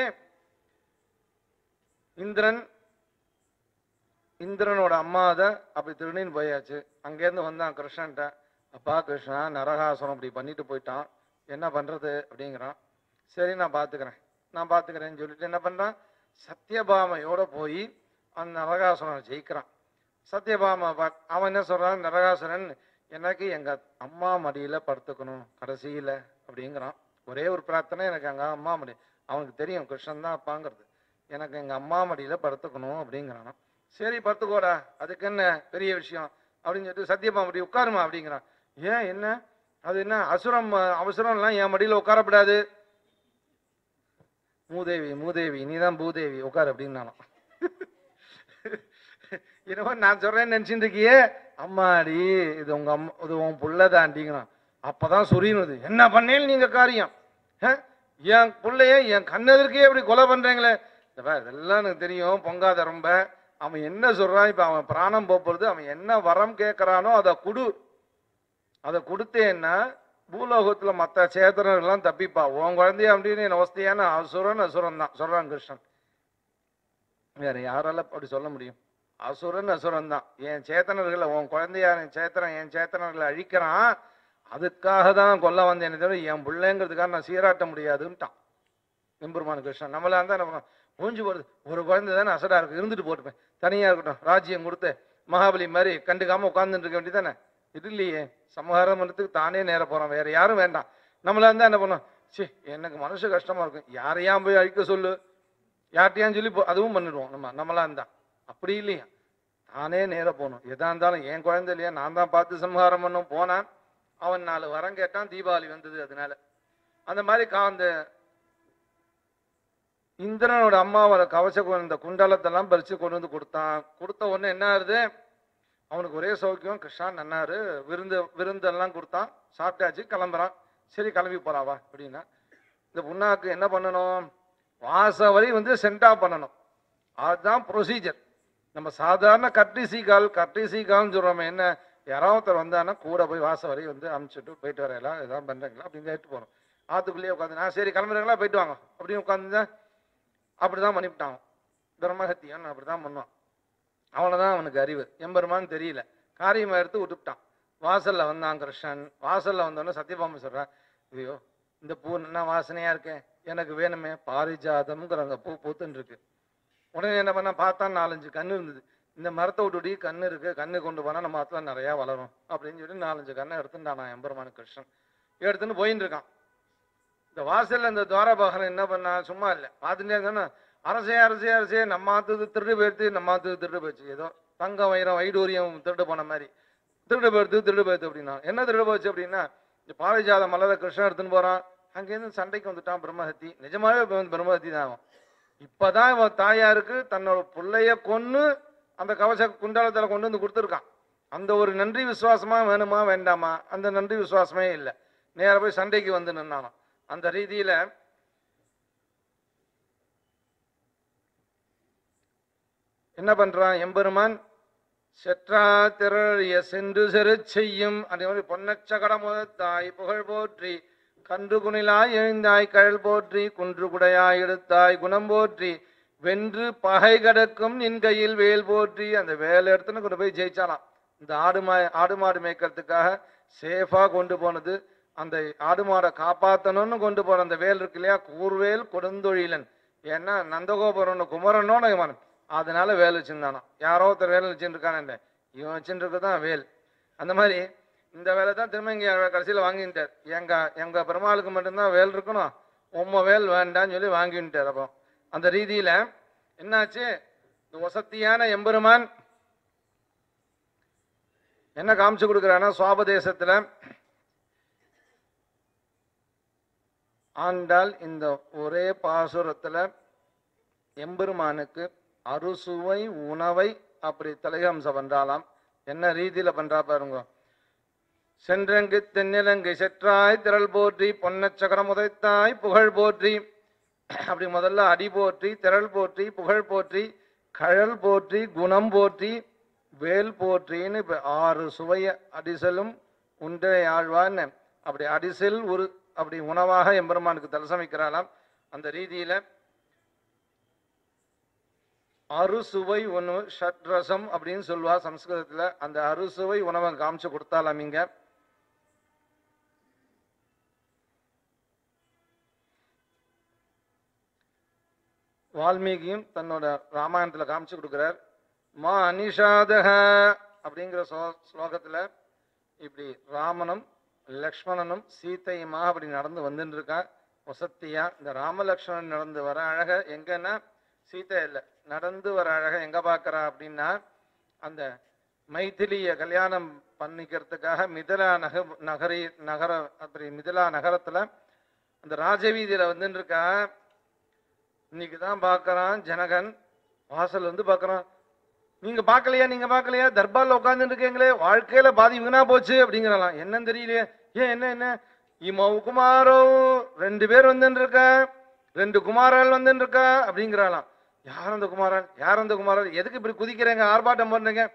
இந்திரன் இந்திரனோட அம்மா தான் அப்படி திருடின்னு போயாச்சு அங்கேருந்து வந்தான் கிருஷ்ணன்ட்ட அப்பா கிருஷ்ணா நரகாசுரம் அப்படி பண்ணிட்டு போயிட்டான் என்ன பண்றது அப்படிங்கிறான் சரி நான் பார்த்துக்கிறேன் நான் பார்த்துக்கிறேன்னு சொல்லிட்டு என்ன பண்றான் சத்யபாமையோட போய் அந்த நரகாசுரனை ஜெயிக்கிறான் சத்யபாமா பா- அவன் என்ன சொல்றான் நரகாசுரன் எனக்கு எங்க அம்மா மடியில படுத்துக்கணும் கடைசியில அப்படிங்கிறான் ஒரே ஒரு பிரார்த்தனை எனக்கு எங்க அம்மா மடி அவனுக்கு தெரியும் கிருஷ்ணன் தான் அப்பாங்கிறது எனக்கு எங்க அம்மா மடியில படுத்துக்கணும் அப்படிங்கிறான் சரி படுத்துக்கோடா அதுக்கு என்ன பெரிய விஷயம் அப்படின்னு சொல்லிட்டு சத்யபாமா அப்படி உட்காருமா அப்படிங்கிறான் ஏன் என்ன அது என்ன அசுரம் அஹ், அவசரம்லாம் என் மடியில உட்காரப்படாது மூதேவி மூதேவி நீதான் பூதேவி உட்காரு அப்படின்னு நானும் என்னவோ நான் சொல்றேன்னு நினைச்சிட்டு இருக்கியே அம்மாடி இது உங்க அம்மா இது உன் புள்ளதாண்டிங்கிறான் அப்பதான் சொரியுது என்ன பண்ணேன்னு நீங்க காரியம் ஆ? என் புள்ளைய என் கண்ணெதிர்க்கே எப்படி கொலை பண்றீங்களே இந்த பாரு, இதெல்லாம் எனக்கு தெரியும் பொங்காத ரொம்ப அவன் என்ன சொல்றான் இப்ப அவன் பிராணம் போறது அவன் என்ன வரம் கேட்கறானோ அதை குடு அதை கொடுத்தேன்னா பூலோகத்துல மற்ற சேத்தனர்கள்லாம் தப்பிப்பா உன் குழந்தைய அப்படின்னு என்ன அவஸ்தையான அசுரன் அசுரன் தான் சொல்றான் கிருஷ்ணன் வேற யாரால அப்படி சொல்ல முடியும் அசுரன் அசுரன் தான் என் சேத்தனர்களை உன் குழந்தையான சேத்தனன் என் சேத்தனர்களை அழிக்கிறான் அதுக்காக தான் கொல்ல வந்தேனே தவிர என் பிள்ளைங்கிறதுக்காக நான் சீராட்ட முடியாதுன்ட்டான் எம்பெருமான் கிருஷ்ணன் நம்மளா இருந்தா என்ன பண்ணுவோம் மூஞ்சி போடுது ஒரு குழந்தை தானே அசடா இருக்கு இருந்துட்டு போட்டுப்பேன் தனியா இருக்கட்டும் ராஜ்யம் கொடுத்து மகாபலி மாதிரி கண்டுக்காம உட்கார்ந்துட்டு இருக்க வேண்டியதானே இது இல்லையே சமகாரம் பண்ணதுக்கு தானே நேர போறோம் வேற யாரும் வேண்டாம் நம்மளா இருந்தா என்ன பண்ணுவோம் சி எனக்கு மனசு கஷ்டமா இருக்கும் யாரையா போய் அழிக்க சொல்லு யார்ட்டையான்னு சொல்லி போ- அதுவும் பண்ணிடுவோம் நம்ம நம்மளா இருந்தா அப்படி இல்லையா நானே நேர போகணும் எதா இருந்தாலும் என் குழந்தை இல்லையா நான் தான் பார்த்து சம்ஹாரம் பண்ணும் போனான் அவன் நாலு வரம் கேட்டான் தீபாவளி வந்தது அதனால அந்த மாதிரி கா அந்த இந்திரனோட அம்மாவோட கவச கு- இந்த குண்டலத்தெல்லாம் பறிச்சு கொண்டு வந்து கொடுத்தான் கொடுத்த உடனே என்ன ஆகுது அவனுக்கு ஒரே சௌக்கியம் கிருஷ்ணா நன்னாரு விருந்து விருந்தெல்லாம் கொடுத்தான் சாப்பிட்டாச்சு கிளம்புறான் சரி கிளம்பி போறாவா அப்படின்னா இந்த புண்ணாக்கு என்ன பண்ணணும் வாசவரி வந்து சென்டா பண்ணணும் அதுதான் ப்ரொசீஜர் நம்ம சாதாரண கர்டிசி கால் கர்டிசி கால்னு சொல்றோமே என்ன யாராவது ஒருத்தர் வந்தான்னா கூட போய் வாச வரை வந்து அனுப்பிச்சுட்டு போயிட்டு வரையலாம் எதாவது பண்றீங்களா அப்படின்னு கேட்டு போறோம் ஆத்துக்குள்ளேயே உட்காந்து நான் சரி கிளம்புறீங்களா போயிட்டு வாங்க அப்படின்னு உட்காந்து அப்படிதான் பண்ணிவிட்டான் அவன். பிரம்மஹத்தியன் அப்படிதான் பண்ணுவான் அவனதான் அவனுக்கு அறிவு எம்பெருமான்னு தெரியல காரியமா எடுத்து விட்டுவிட்டான் வாசல்ல வந்தான் கிருஷ்ணன் வாசல்ல வந்தோடனே சத்யபாம சொல்றான் ஐயோ இந்த பூ என்ன வாசனையா இருக்கே எனக்கு வேணுமே பாரிஜாதம்ங்கிறாங்க பூ பூத்துன்னு இருக்கு உடனே என்ன பண்ண பார்த்தா நாலஞ்சு கண்ணு இருந்தது இந்த மரத்தை விட்டுடி கண்ணு இருக்கு கண்ணு கொண்டு போனா நம்ம மரத்துல நிறைய வளரும் அப்படின்னு சொல்லி நாலஞ்சு கண்ணை எடுத்துட்டான் எம்பெருமான கிருஷ்ணன் எடுத்துன்னு போயின்னு இருக்கான் இந்த வாசல்ல இந்த துவாரபாகரன் என்ன பண்ணா சும்மா இல்லை பார்த்துட்டே இருந்தானே அரசே அரசே அரசே நம்ம ஆத்துது திருடு போயிடுத்து நம்ம ஆத்துது திருடு போயிடுச்சு ஏதோ தங்கம் வைரம் வைடூரியம் திருடு போன மாதிரி திருடு போயிடுது திருடு போயிடுது அப்படின்னா என்ன திருடு போச்சு அப்படின்னா இந்த பாரிஜாத மலரை கிருஷ்ணன் எடுத்துன்னு போறான் அங்கேருந்து சண்டைக்கு வந்துட்டான் பிரம்மஹத்தி நிஜமாவே இப்ப வந்து பிரம்மஹத்தி தான் அவன் இப்பதான் இவன் தாயாருக்கு தன்னோட பிள்ளைய கொன்னு அந்த கவச குண்டாலத்துல கொண்டு வந்து கொடுத்துருக்கான் அந்த ஒரு நன்றி விசுவாசமா வேணுமா வேண்டாமா அந்த நன்றி விசுவாசமே இல்லை நேரா போய் சண்டைக்கு வந்து நின்னானாம் அந்த ரீதியில என்ன பண்றான் எம்பெருமான் செற்றா திரழிய சென்று செரு செய்யும் அதே மாதிரி பொன்னச்சகட முதத்தாய் புகழ் போற்றி கன்று குணிலாய் எழுந்தாய் கழல் போற்றி குன்று குடையாய் எடுத்தாய் குணம் போற்றி வென்று பகை கடக்கும் நின் கையில் வேல் போற்றி அந்த வேல் எடுத்துன்னு கொண்டு போய் ஜெயிச்சாலாம் இந்த ஆடு மா ஆடு மாடு மேய்க்கிறதுக்காக சேஃபா கொண்டு போனது அந்த ஆடு மாடை காப்பாத்தணும்னு கொண்டு போன அந்த வேல் இருக்கு இல்லையா கூர்வேல் கொடுந்தொழிலன் ஏன்னா நந்தகோபுரம் குமரனோட இவன் அதனால வேல் வச்சிருந்தானா யாரோ ஒருத்தர் வேல் வச்சுருக்கானே இவன் வச்சுருக்கு தான் வேல் அந்த மாதிரி இந்த வேலை தான் திரும்ப இங்கே கடைசியில் வாங்கிட்டார் எங்க எங்க பெருமாளுக்கு மட்டும்தான் வேல் இருக்கணும் உம்ம வேல் வேண்டான்னு சொல்லி வாங்கிட்டார் அப்போ அந்த ரீதியில என்னாச்சு இந்த வசத்தியான எம்பெருமான் என்ன காமிச்சு கொடுக்குறான்னா சுவாபதேசத்துல ஆண்டால் இந்த ஒரே பாசுரத்துல எம்பெருமானுக்கு அறுசுவை உணவை அப்படி தலையம்சம் பண்றாளாம் என்ன ரீதியில பண்றா பாருங்க சென்றங்கு தென்னிலங்கை செற்றாய் திரள் போற்றி பொன்னச் சகரம் உதைத்தாய் புகழ் போற்றி அப்படி முதல்ல அடி போற்றி திரள் போற்றி புகழ் போற்றி கழல் போற்றி குணம் போற்றி வேல் போற்றின்னு இப்ப ஆறு சுவைய அடிசலும் உண்டே ஆழ்வான்னு அப்படி அடிசல் ஒரு அப்படி உணவாக எம்பெருமானுக்கு தலசமைக்கிறாளாம் அந்த ரீதியில அறுசுவை உணவு ஷட்ரசம் அப்படின்னு சொல்லுவா சம்ஸ்கிருதத்துல அந்த அறுசுவை உணவை காமிச்சு கொடுத்தாலாம் இங்க வால்மீகியும் தன்னோட ராமாயணத்துல காமிச்சு கொடுக்கிறார் மா அனிஷாதக அப்படிங்கிற ஸ்லோ- ஸ்லோகத்துல இப்படி ராமனும் லக்ஷ்மணனும் சீதையுமா அப்படி நடந்து வந்துட்டு இருக்கா வசத்தியா இந்த ராமலக்ஷ்மணன் நடந்து வர அழக எங்கன்னா சீதை இல்லை நடந்து வர அழக எங்க பார்க்கறா அப்படின்னா அந்த மைதிலிய கல்யாணம் பண்ணிக்கிறதுக்காக மிதிலா நக நகரி நகர அப்படி மிதிலா நகரத்துல அந்த ராஜவீதியில வந்துட்டு இருக்கா இன்னைக்கு தான் பார்க்கறான் ஜனகன் வாசல் வந்து பார்க்கறான் நீங்க பார்க்கலையா நீங்க பார்க்கலையா தர்பார்ல உட்கார்ந்துட்டு இருக்கீங்களே வாழ்க்கையில பாதி வீணா போச்சு அப்படிங்கிறலாம் என்னன்னு தெரியலையே ஏன் என்ன என்ன இமௌ குமாரோ ரெண்டு பேர் வந்துட்டு இருக்கா ரெண்டு குமாரால் வந்துட்டு இருக்கா அப்படிங்கிறாளாம் யார் அந்த குமாரன் யார் அந்த குமாரன் எதுக்கு இப்படி குதிக்கிறீங்க ஆர்ப்பாட்டம் பண்றீங்க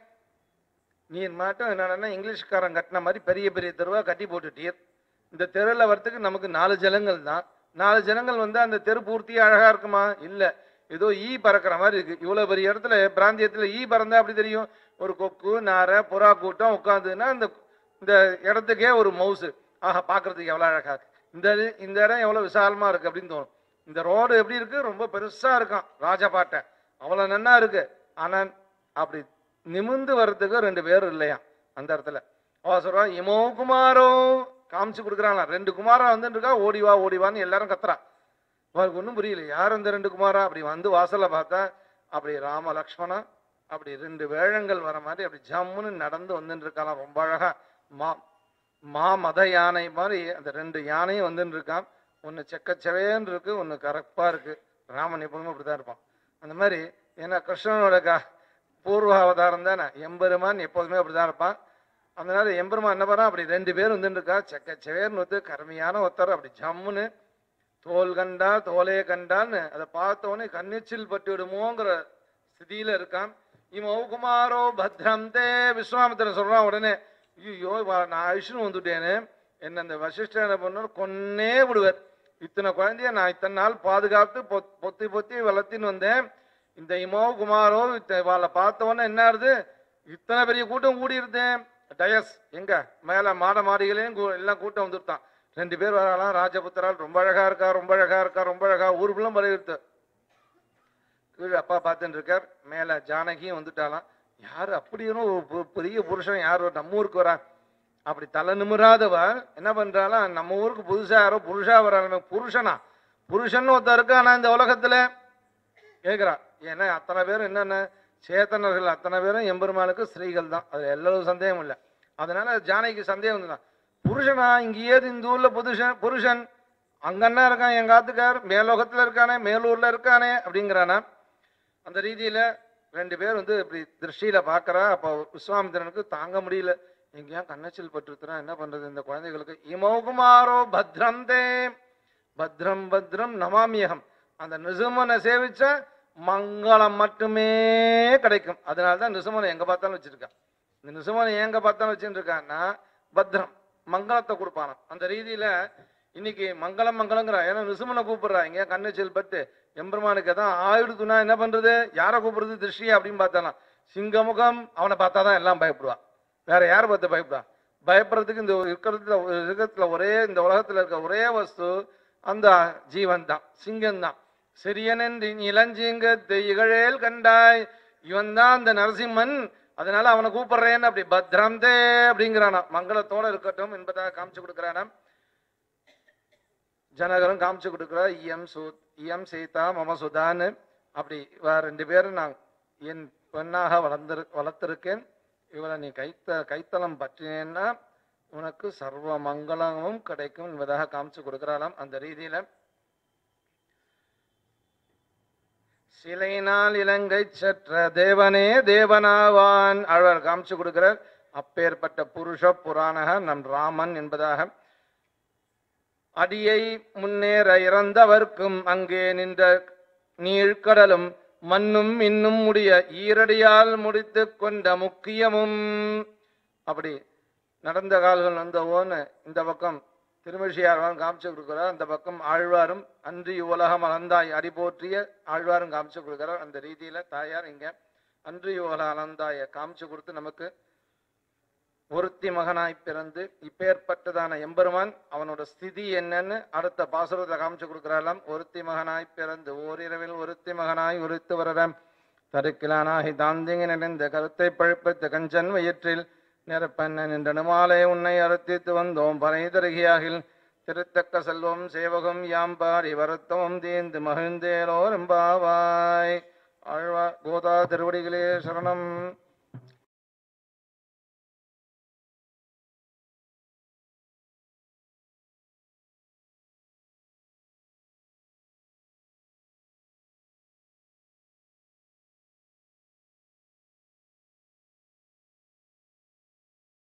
நீ மட்டும் என்னன்னா இங்கிலீஷ்காரன் கட்டின மாதிரி பெரிய பெரிய தெருவா கட்டி போட்டுட்டீர் இந்த தெருவில் வரத்துக்கு நமக்கு நாலு ஜனங்கள் தான் நாலு ஜனங்கள் வந்து அந்த தெரு பூர்த்தியா அழகா இருக்குமா இல்ல ஏதோ ஈ பறக்கிற மாதிரி இருக்கு இவ்வளவு பெரிய இடத்துல பிராந்தியத்துல ஈ பறந்தா அப்படி தெரியும் ஒரு கொக்கு நாரை புறா கூட்டம் உட்காந்துன்னா இந்த இந்த இடத்துக்கே ஒரு மவுசு ஆஹா பார்க்கிறதுக்கு எவ்வளவு அழகா இருக்கு இந்த இது- இந்த இடம் எவ்வளவு விசாலமா இருக்கு அப்படின்னு தோணும் இந்த ரோடு எப்படி இருக்கு ரொம்ப பெருசா இருக்கான் ராஜபாட்டை அவ்வளவு நன்னா இருக்கு ஆனா அப்படி நிமிந்து வர்றதுக்கு ரெண்டு பேர் இல்லையா அந்த இடத்துல அவ சொல்றா இமோ குமாரோ காமிச்சு கொடுக்குறாங்களா ரெண்டு குமாரா வந்துட்டு இருக்கா ஓடி வா ஓடி வான்னு எல்லாரும் கத்துறா அவருக்கு ஒன்றும் புரியல யார் அந்த ரெண்டு குமாரா அப்படி வந்து வாசல்ல பார்த்தா அப்படி ராம லக்ஷ்மணா அப்படி ரெண்டு வேழங்கள் வர மாதிரி அப்படி ஜம்முன்னு நடந்து வந்துட்டு இருக்காளாம் ரொம்ப அழகா மா மா மத யானை மாதிரி அந்த ரெண்டு யானையும் வந்துட்டு இருக்கான் ஒன்று செக்கச்சவேன்னு இருக்கு ஒன்று கரப்பா இருக்கு ராமன் எப்பவுமே அப்படிதான் இருப்பான் அந்த மாதிரி ஏன்னா கிருஷ்ணனோட க பூர்வ அவதாரம் தானே எம்பெருமான் எப்போதுமே அப்படிதான் இருப்பான் அதனால எம்பெருமான் என்ன பண்ணா அப்படி ரெண்டு பேர் வந்துட்டு இருக்கா செக்கச்சவேர்னு ஒத்து கருமையான ஒருத்தர் அப்படி ஜம்முன்னு தோல் கண்டா தோலே கண்டான்னு அதை பார்த்த உடனே கண்ணெச்சில் பட்டு விடுமோங்கிற ஸ்திதியில இருக்கான் இமோ குமாரோ பத்ரம் தே விஸ்வாமித்திரன் சொல்றான் உடனே ஐயோ நான் விஷ்ணு வந்துட்டேன்னு என்ன இந்த வசிஷ்டர் என்ன பண்ணார் கொன்னே விடுவார் இத்தனை குழந்தைய நான் இத்தனை நாள் பாதுகாத்து பொத்- பொத்தி பொத்தி வளர்த்தின்னு வந்தேன் இந்த இமோ குமாரோ இத்த- இவாளை பார்த்த உடனே என்ன ஆகுது இத்தனை பெரிய கூட்டம் கூடி இருந்தேன் டயஸ் எங்க மேல மாட மாடிகளையும் கூ- எல்லாம் கூட்டம் வந்துட்டான் ரெண்டு பேர் வராலாம் ராஜபுத்திரால் ரொம்ப அழகா இருக்கா ரொம்ப அழகா இருக்கா ரொம்ப அழகா ஊருக்குள்ள வலியுறுத்து கீழே அப்பா பார்த்துட்டு இருக்கார் மேல ஜானகியும் வந்துட்டாலாம் யாரு அப்படியும் ஒரு பு- பெரிய புருஷன் யார் நம்ம ஊருக்கு வரா அப்படி தலை நிமிராதவ என்ன பண்றாலாம் நம்ம ஊருக்கு புதுசா யாரோ புருஷா வராலுமே புருஷனா புருஷன் ஒருத்தர் இருக்கா ஆனா இந்த உலகத்துல கேக்குறா ஏன்னா அத்தனை பேரும் என்னென்ன சேத்தனர்கள் அத்தனை பேரும் எம்பெருமானுக்கு ஸ்ரீகள் தான் அது எல்லோரும் சந்தேகம் இல்லை அதனால ஜானகிக்கு சந்தேகம் வந்துதான் புருஷனா இங்க ஏது இந்த ஊர்ல புருஷன் புருஷன் அங்கன்னா இருக்கான் எங்க ஆத்துக்கார் மேலோகத்துல இருக்கானே மேலூர்ல இருக்கானே அப்படிங்கிறானா அந்த ரீதியில ரெண்டு பேர் வந்து இப்படி திருஷ்டியில பாக்குறா அப்போ விஸ்வாமித்திரனுக்கு தாங்க முடியல எங்கேயா கண்ணச்சில் பட்டுருத்துனா என்ன பண்றது இந்த குழந்தைகளுக்கு இமோகுமாரோ பத்ரம் தே பத்ரம் பத்ரம் நமாமியகம் அந்த நிசுமனை சேவிச்சா மங்களம் மட்டுமே கிடைக்கும் அதனால தான் நிசுமனை எங்க பார்த்தாலும் வச்சிருக்கான் இந்த நிசுமனை எங்க பார்த்தாலும் வச்சுட்டு இருக்கான்னா பத்ரம் மங்களத்தை கொடுப்பானாம் அந்த ரீதியில இன்னைக்கு மங்களம் மங்களங்கிற ஏன்னா நிசுமனை கூப்பிடுறா இங்க கண்ணு செல்பட்டு எம்பெருமானுக்கு தான் ஆயிடுத்துனா என்ன பண்றது யாரை கூப்பிடுறது திருஷ்டியா அப்படின்னு பார்த்தாலாம் சிங்கமுகம் அவனை பார்த்தாதான் எல்லாம் பயப்படுவான் வேற யாரை பார்த்து பயப்படுவான் பயப்படுறதுக்கு இந்த இருக்கிறதுல இருக்கிறதுல ஒரே இந்த உலகத்துல இருக்க ஒரே வஸ்து அந்த ஜீவன் தான் சிங்கம் தான் சிறியனென்று இளஞ்சிங்கத்தை இகழேல் கண்டாய் இவன் தான் அந்த நரசிம்மன் அதனால அவனை கூப்பிடுறேன்னு அப்படி பத்ரம் தே அப்படிங்கிறானா மங்களத்தோட இருக்கட்டும் என்பதாக காமிச்சு கொடுக்குறானாம் ஜனகரும் காமிச்சு கொடுக்குறா இயம் சு இயம் சீதா மம சுதான்னு அப்படி இவ ரெண்டு பேரும் நான் என் பெண்ணாக வளர்ந்திரு வளர்த்திருக்கேன் இவளை நீ கைத்த கைத்தலம் பற்றினேன்னா உனக்கு சர்வ மங்களமும் கிடைக்கும் என்பதாக காமிச்சு கொடுக்குறாளாம் அந்த ரீதியில சிலையினால் இலங்கை சற்ற தேவனே தேவனாவான் ஆழ்வார் காமிச்சு கொடுக்கிறார் அப்பேற்பட்ட புருஷ புராணக நம் ராமன் என்பதாக அடியை முன்னேற இறந்தவர்க்கும் அங்கே நின்ற நீழ்கடலும் மண்ணும் இன்னும் முடிய ஈரடியால் முடித்து கொண்ட முக்கியமும் அப்படி நடந்த கால்கள் வந்தவோன்னு இந்த பக்கம் திருமிழியாழ்வாரும் காமிச்சு கொடுக்கிறார் அந்த பக்கம் ஆழ்வாரும் அன்றி உலகம் அளந்தாய் அடி போற்றிய ஆழ்வாரும் காமிச்சு கொடுக்கிறார் அந்த ரீதியில தாயார் இங்க அன்றி உலக அளந்தாய காமிச்சு கொடுத்து நமக்கு ஒருத்தி மகனாய் பிறந்து இப்பேற்பட்டதான எம்பெருமான் அவனோட ஸ்திதி என்னன்னு அடுத்த பாசுரத்தை காமிச்சு கொடுக்கிறாராம் ஒருத்தி மகனாய் பிறந்து ஓரிரவில் ஒருத்தி மகனாய் உரித்து வரலாம் தருக்கிலானாகி தாந்திங்க நிறைந்த கருத்தை பழுப்பித்த கஞ்சன் வயிற்றில் நிரப்பண்ண நின்ற நுமாலே உன்னை அறுத்தித்து வந்தோம் பனை தருகியாகில் திருத்தக்க செல்வம் சேவகம் யாம்பாரி வருத்தமும் தீந்து மகிழ்ந்தேலோ ரெம்பாவாய் ஆழ்வா கோதா திருவடிகளே சரணம்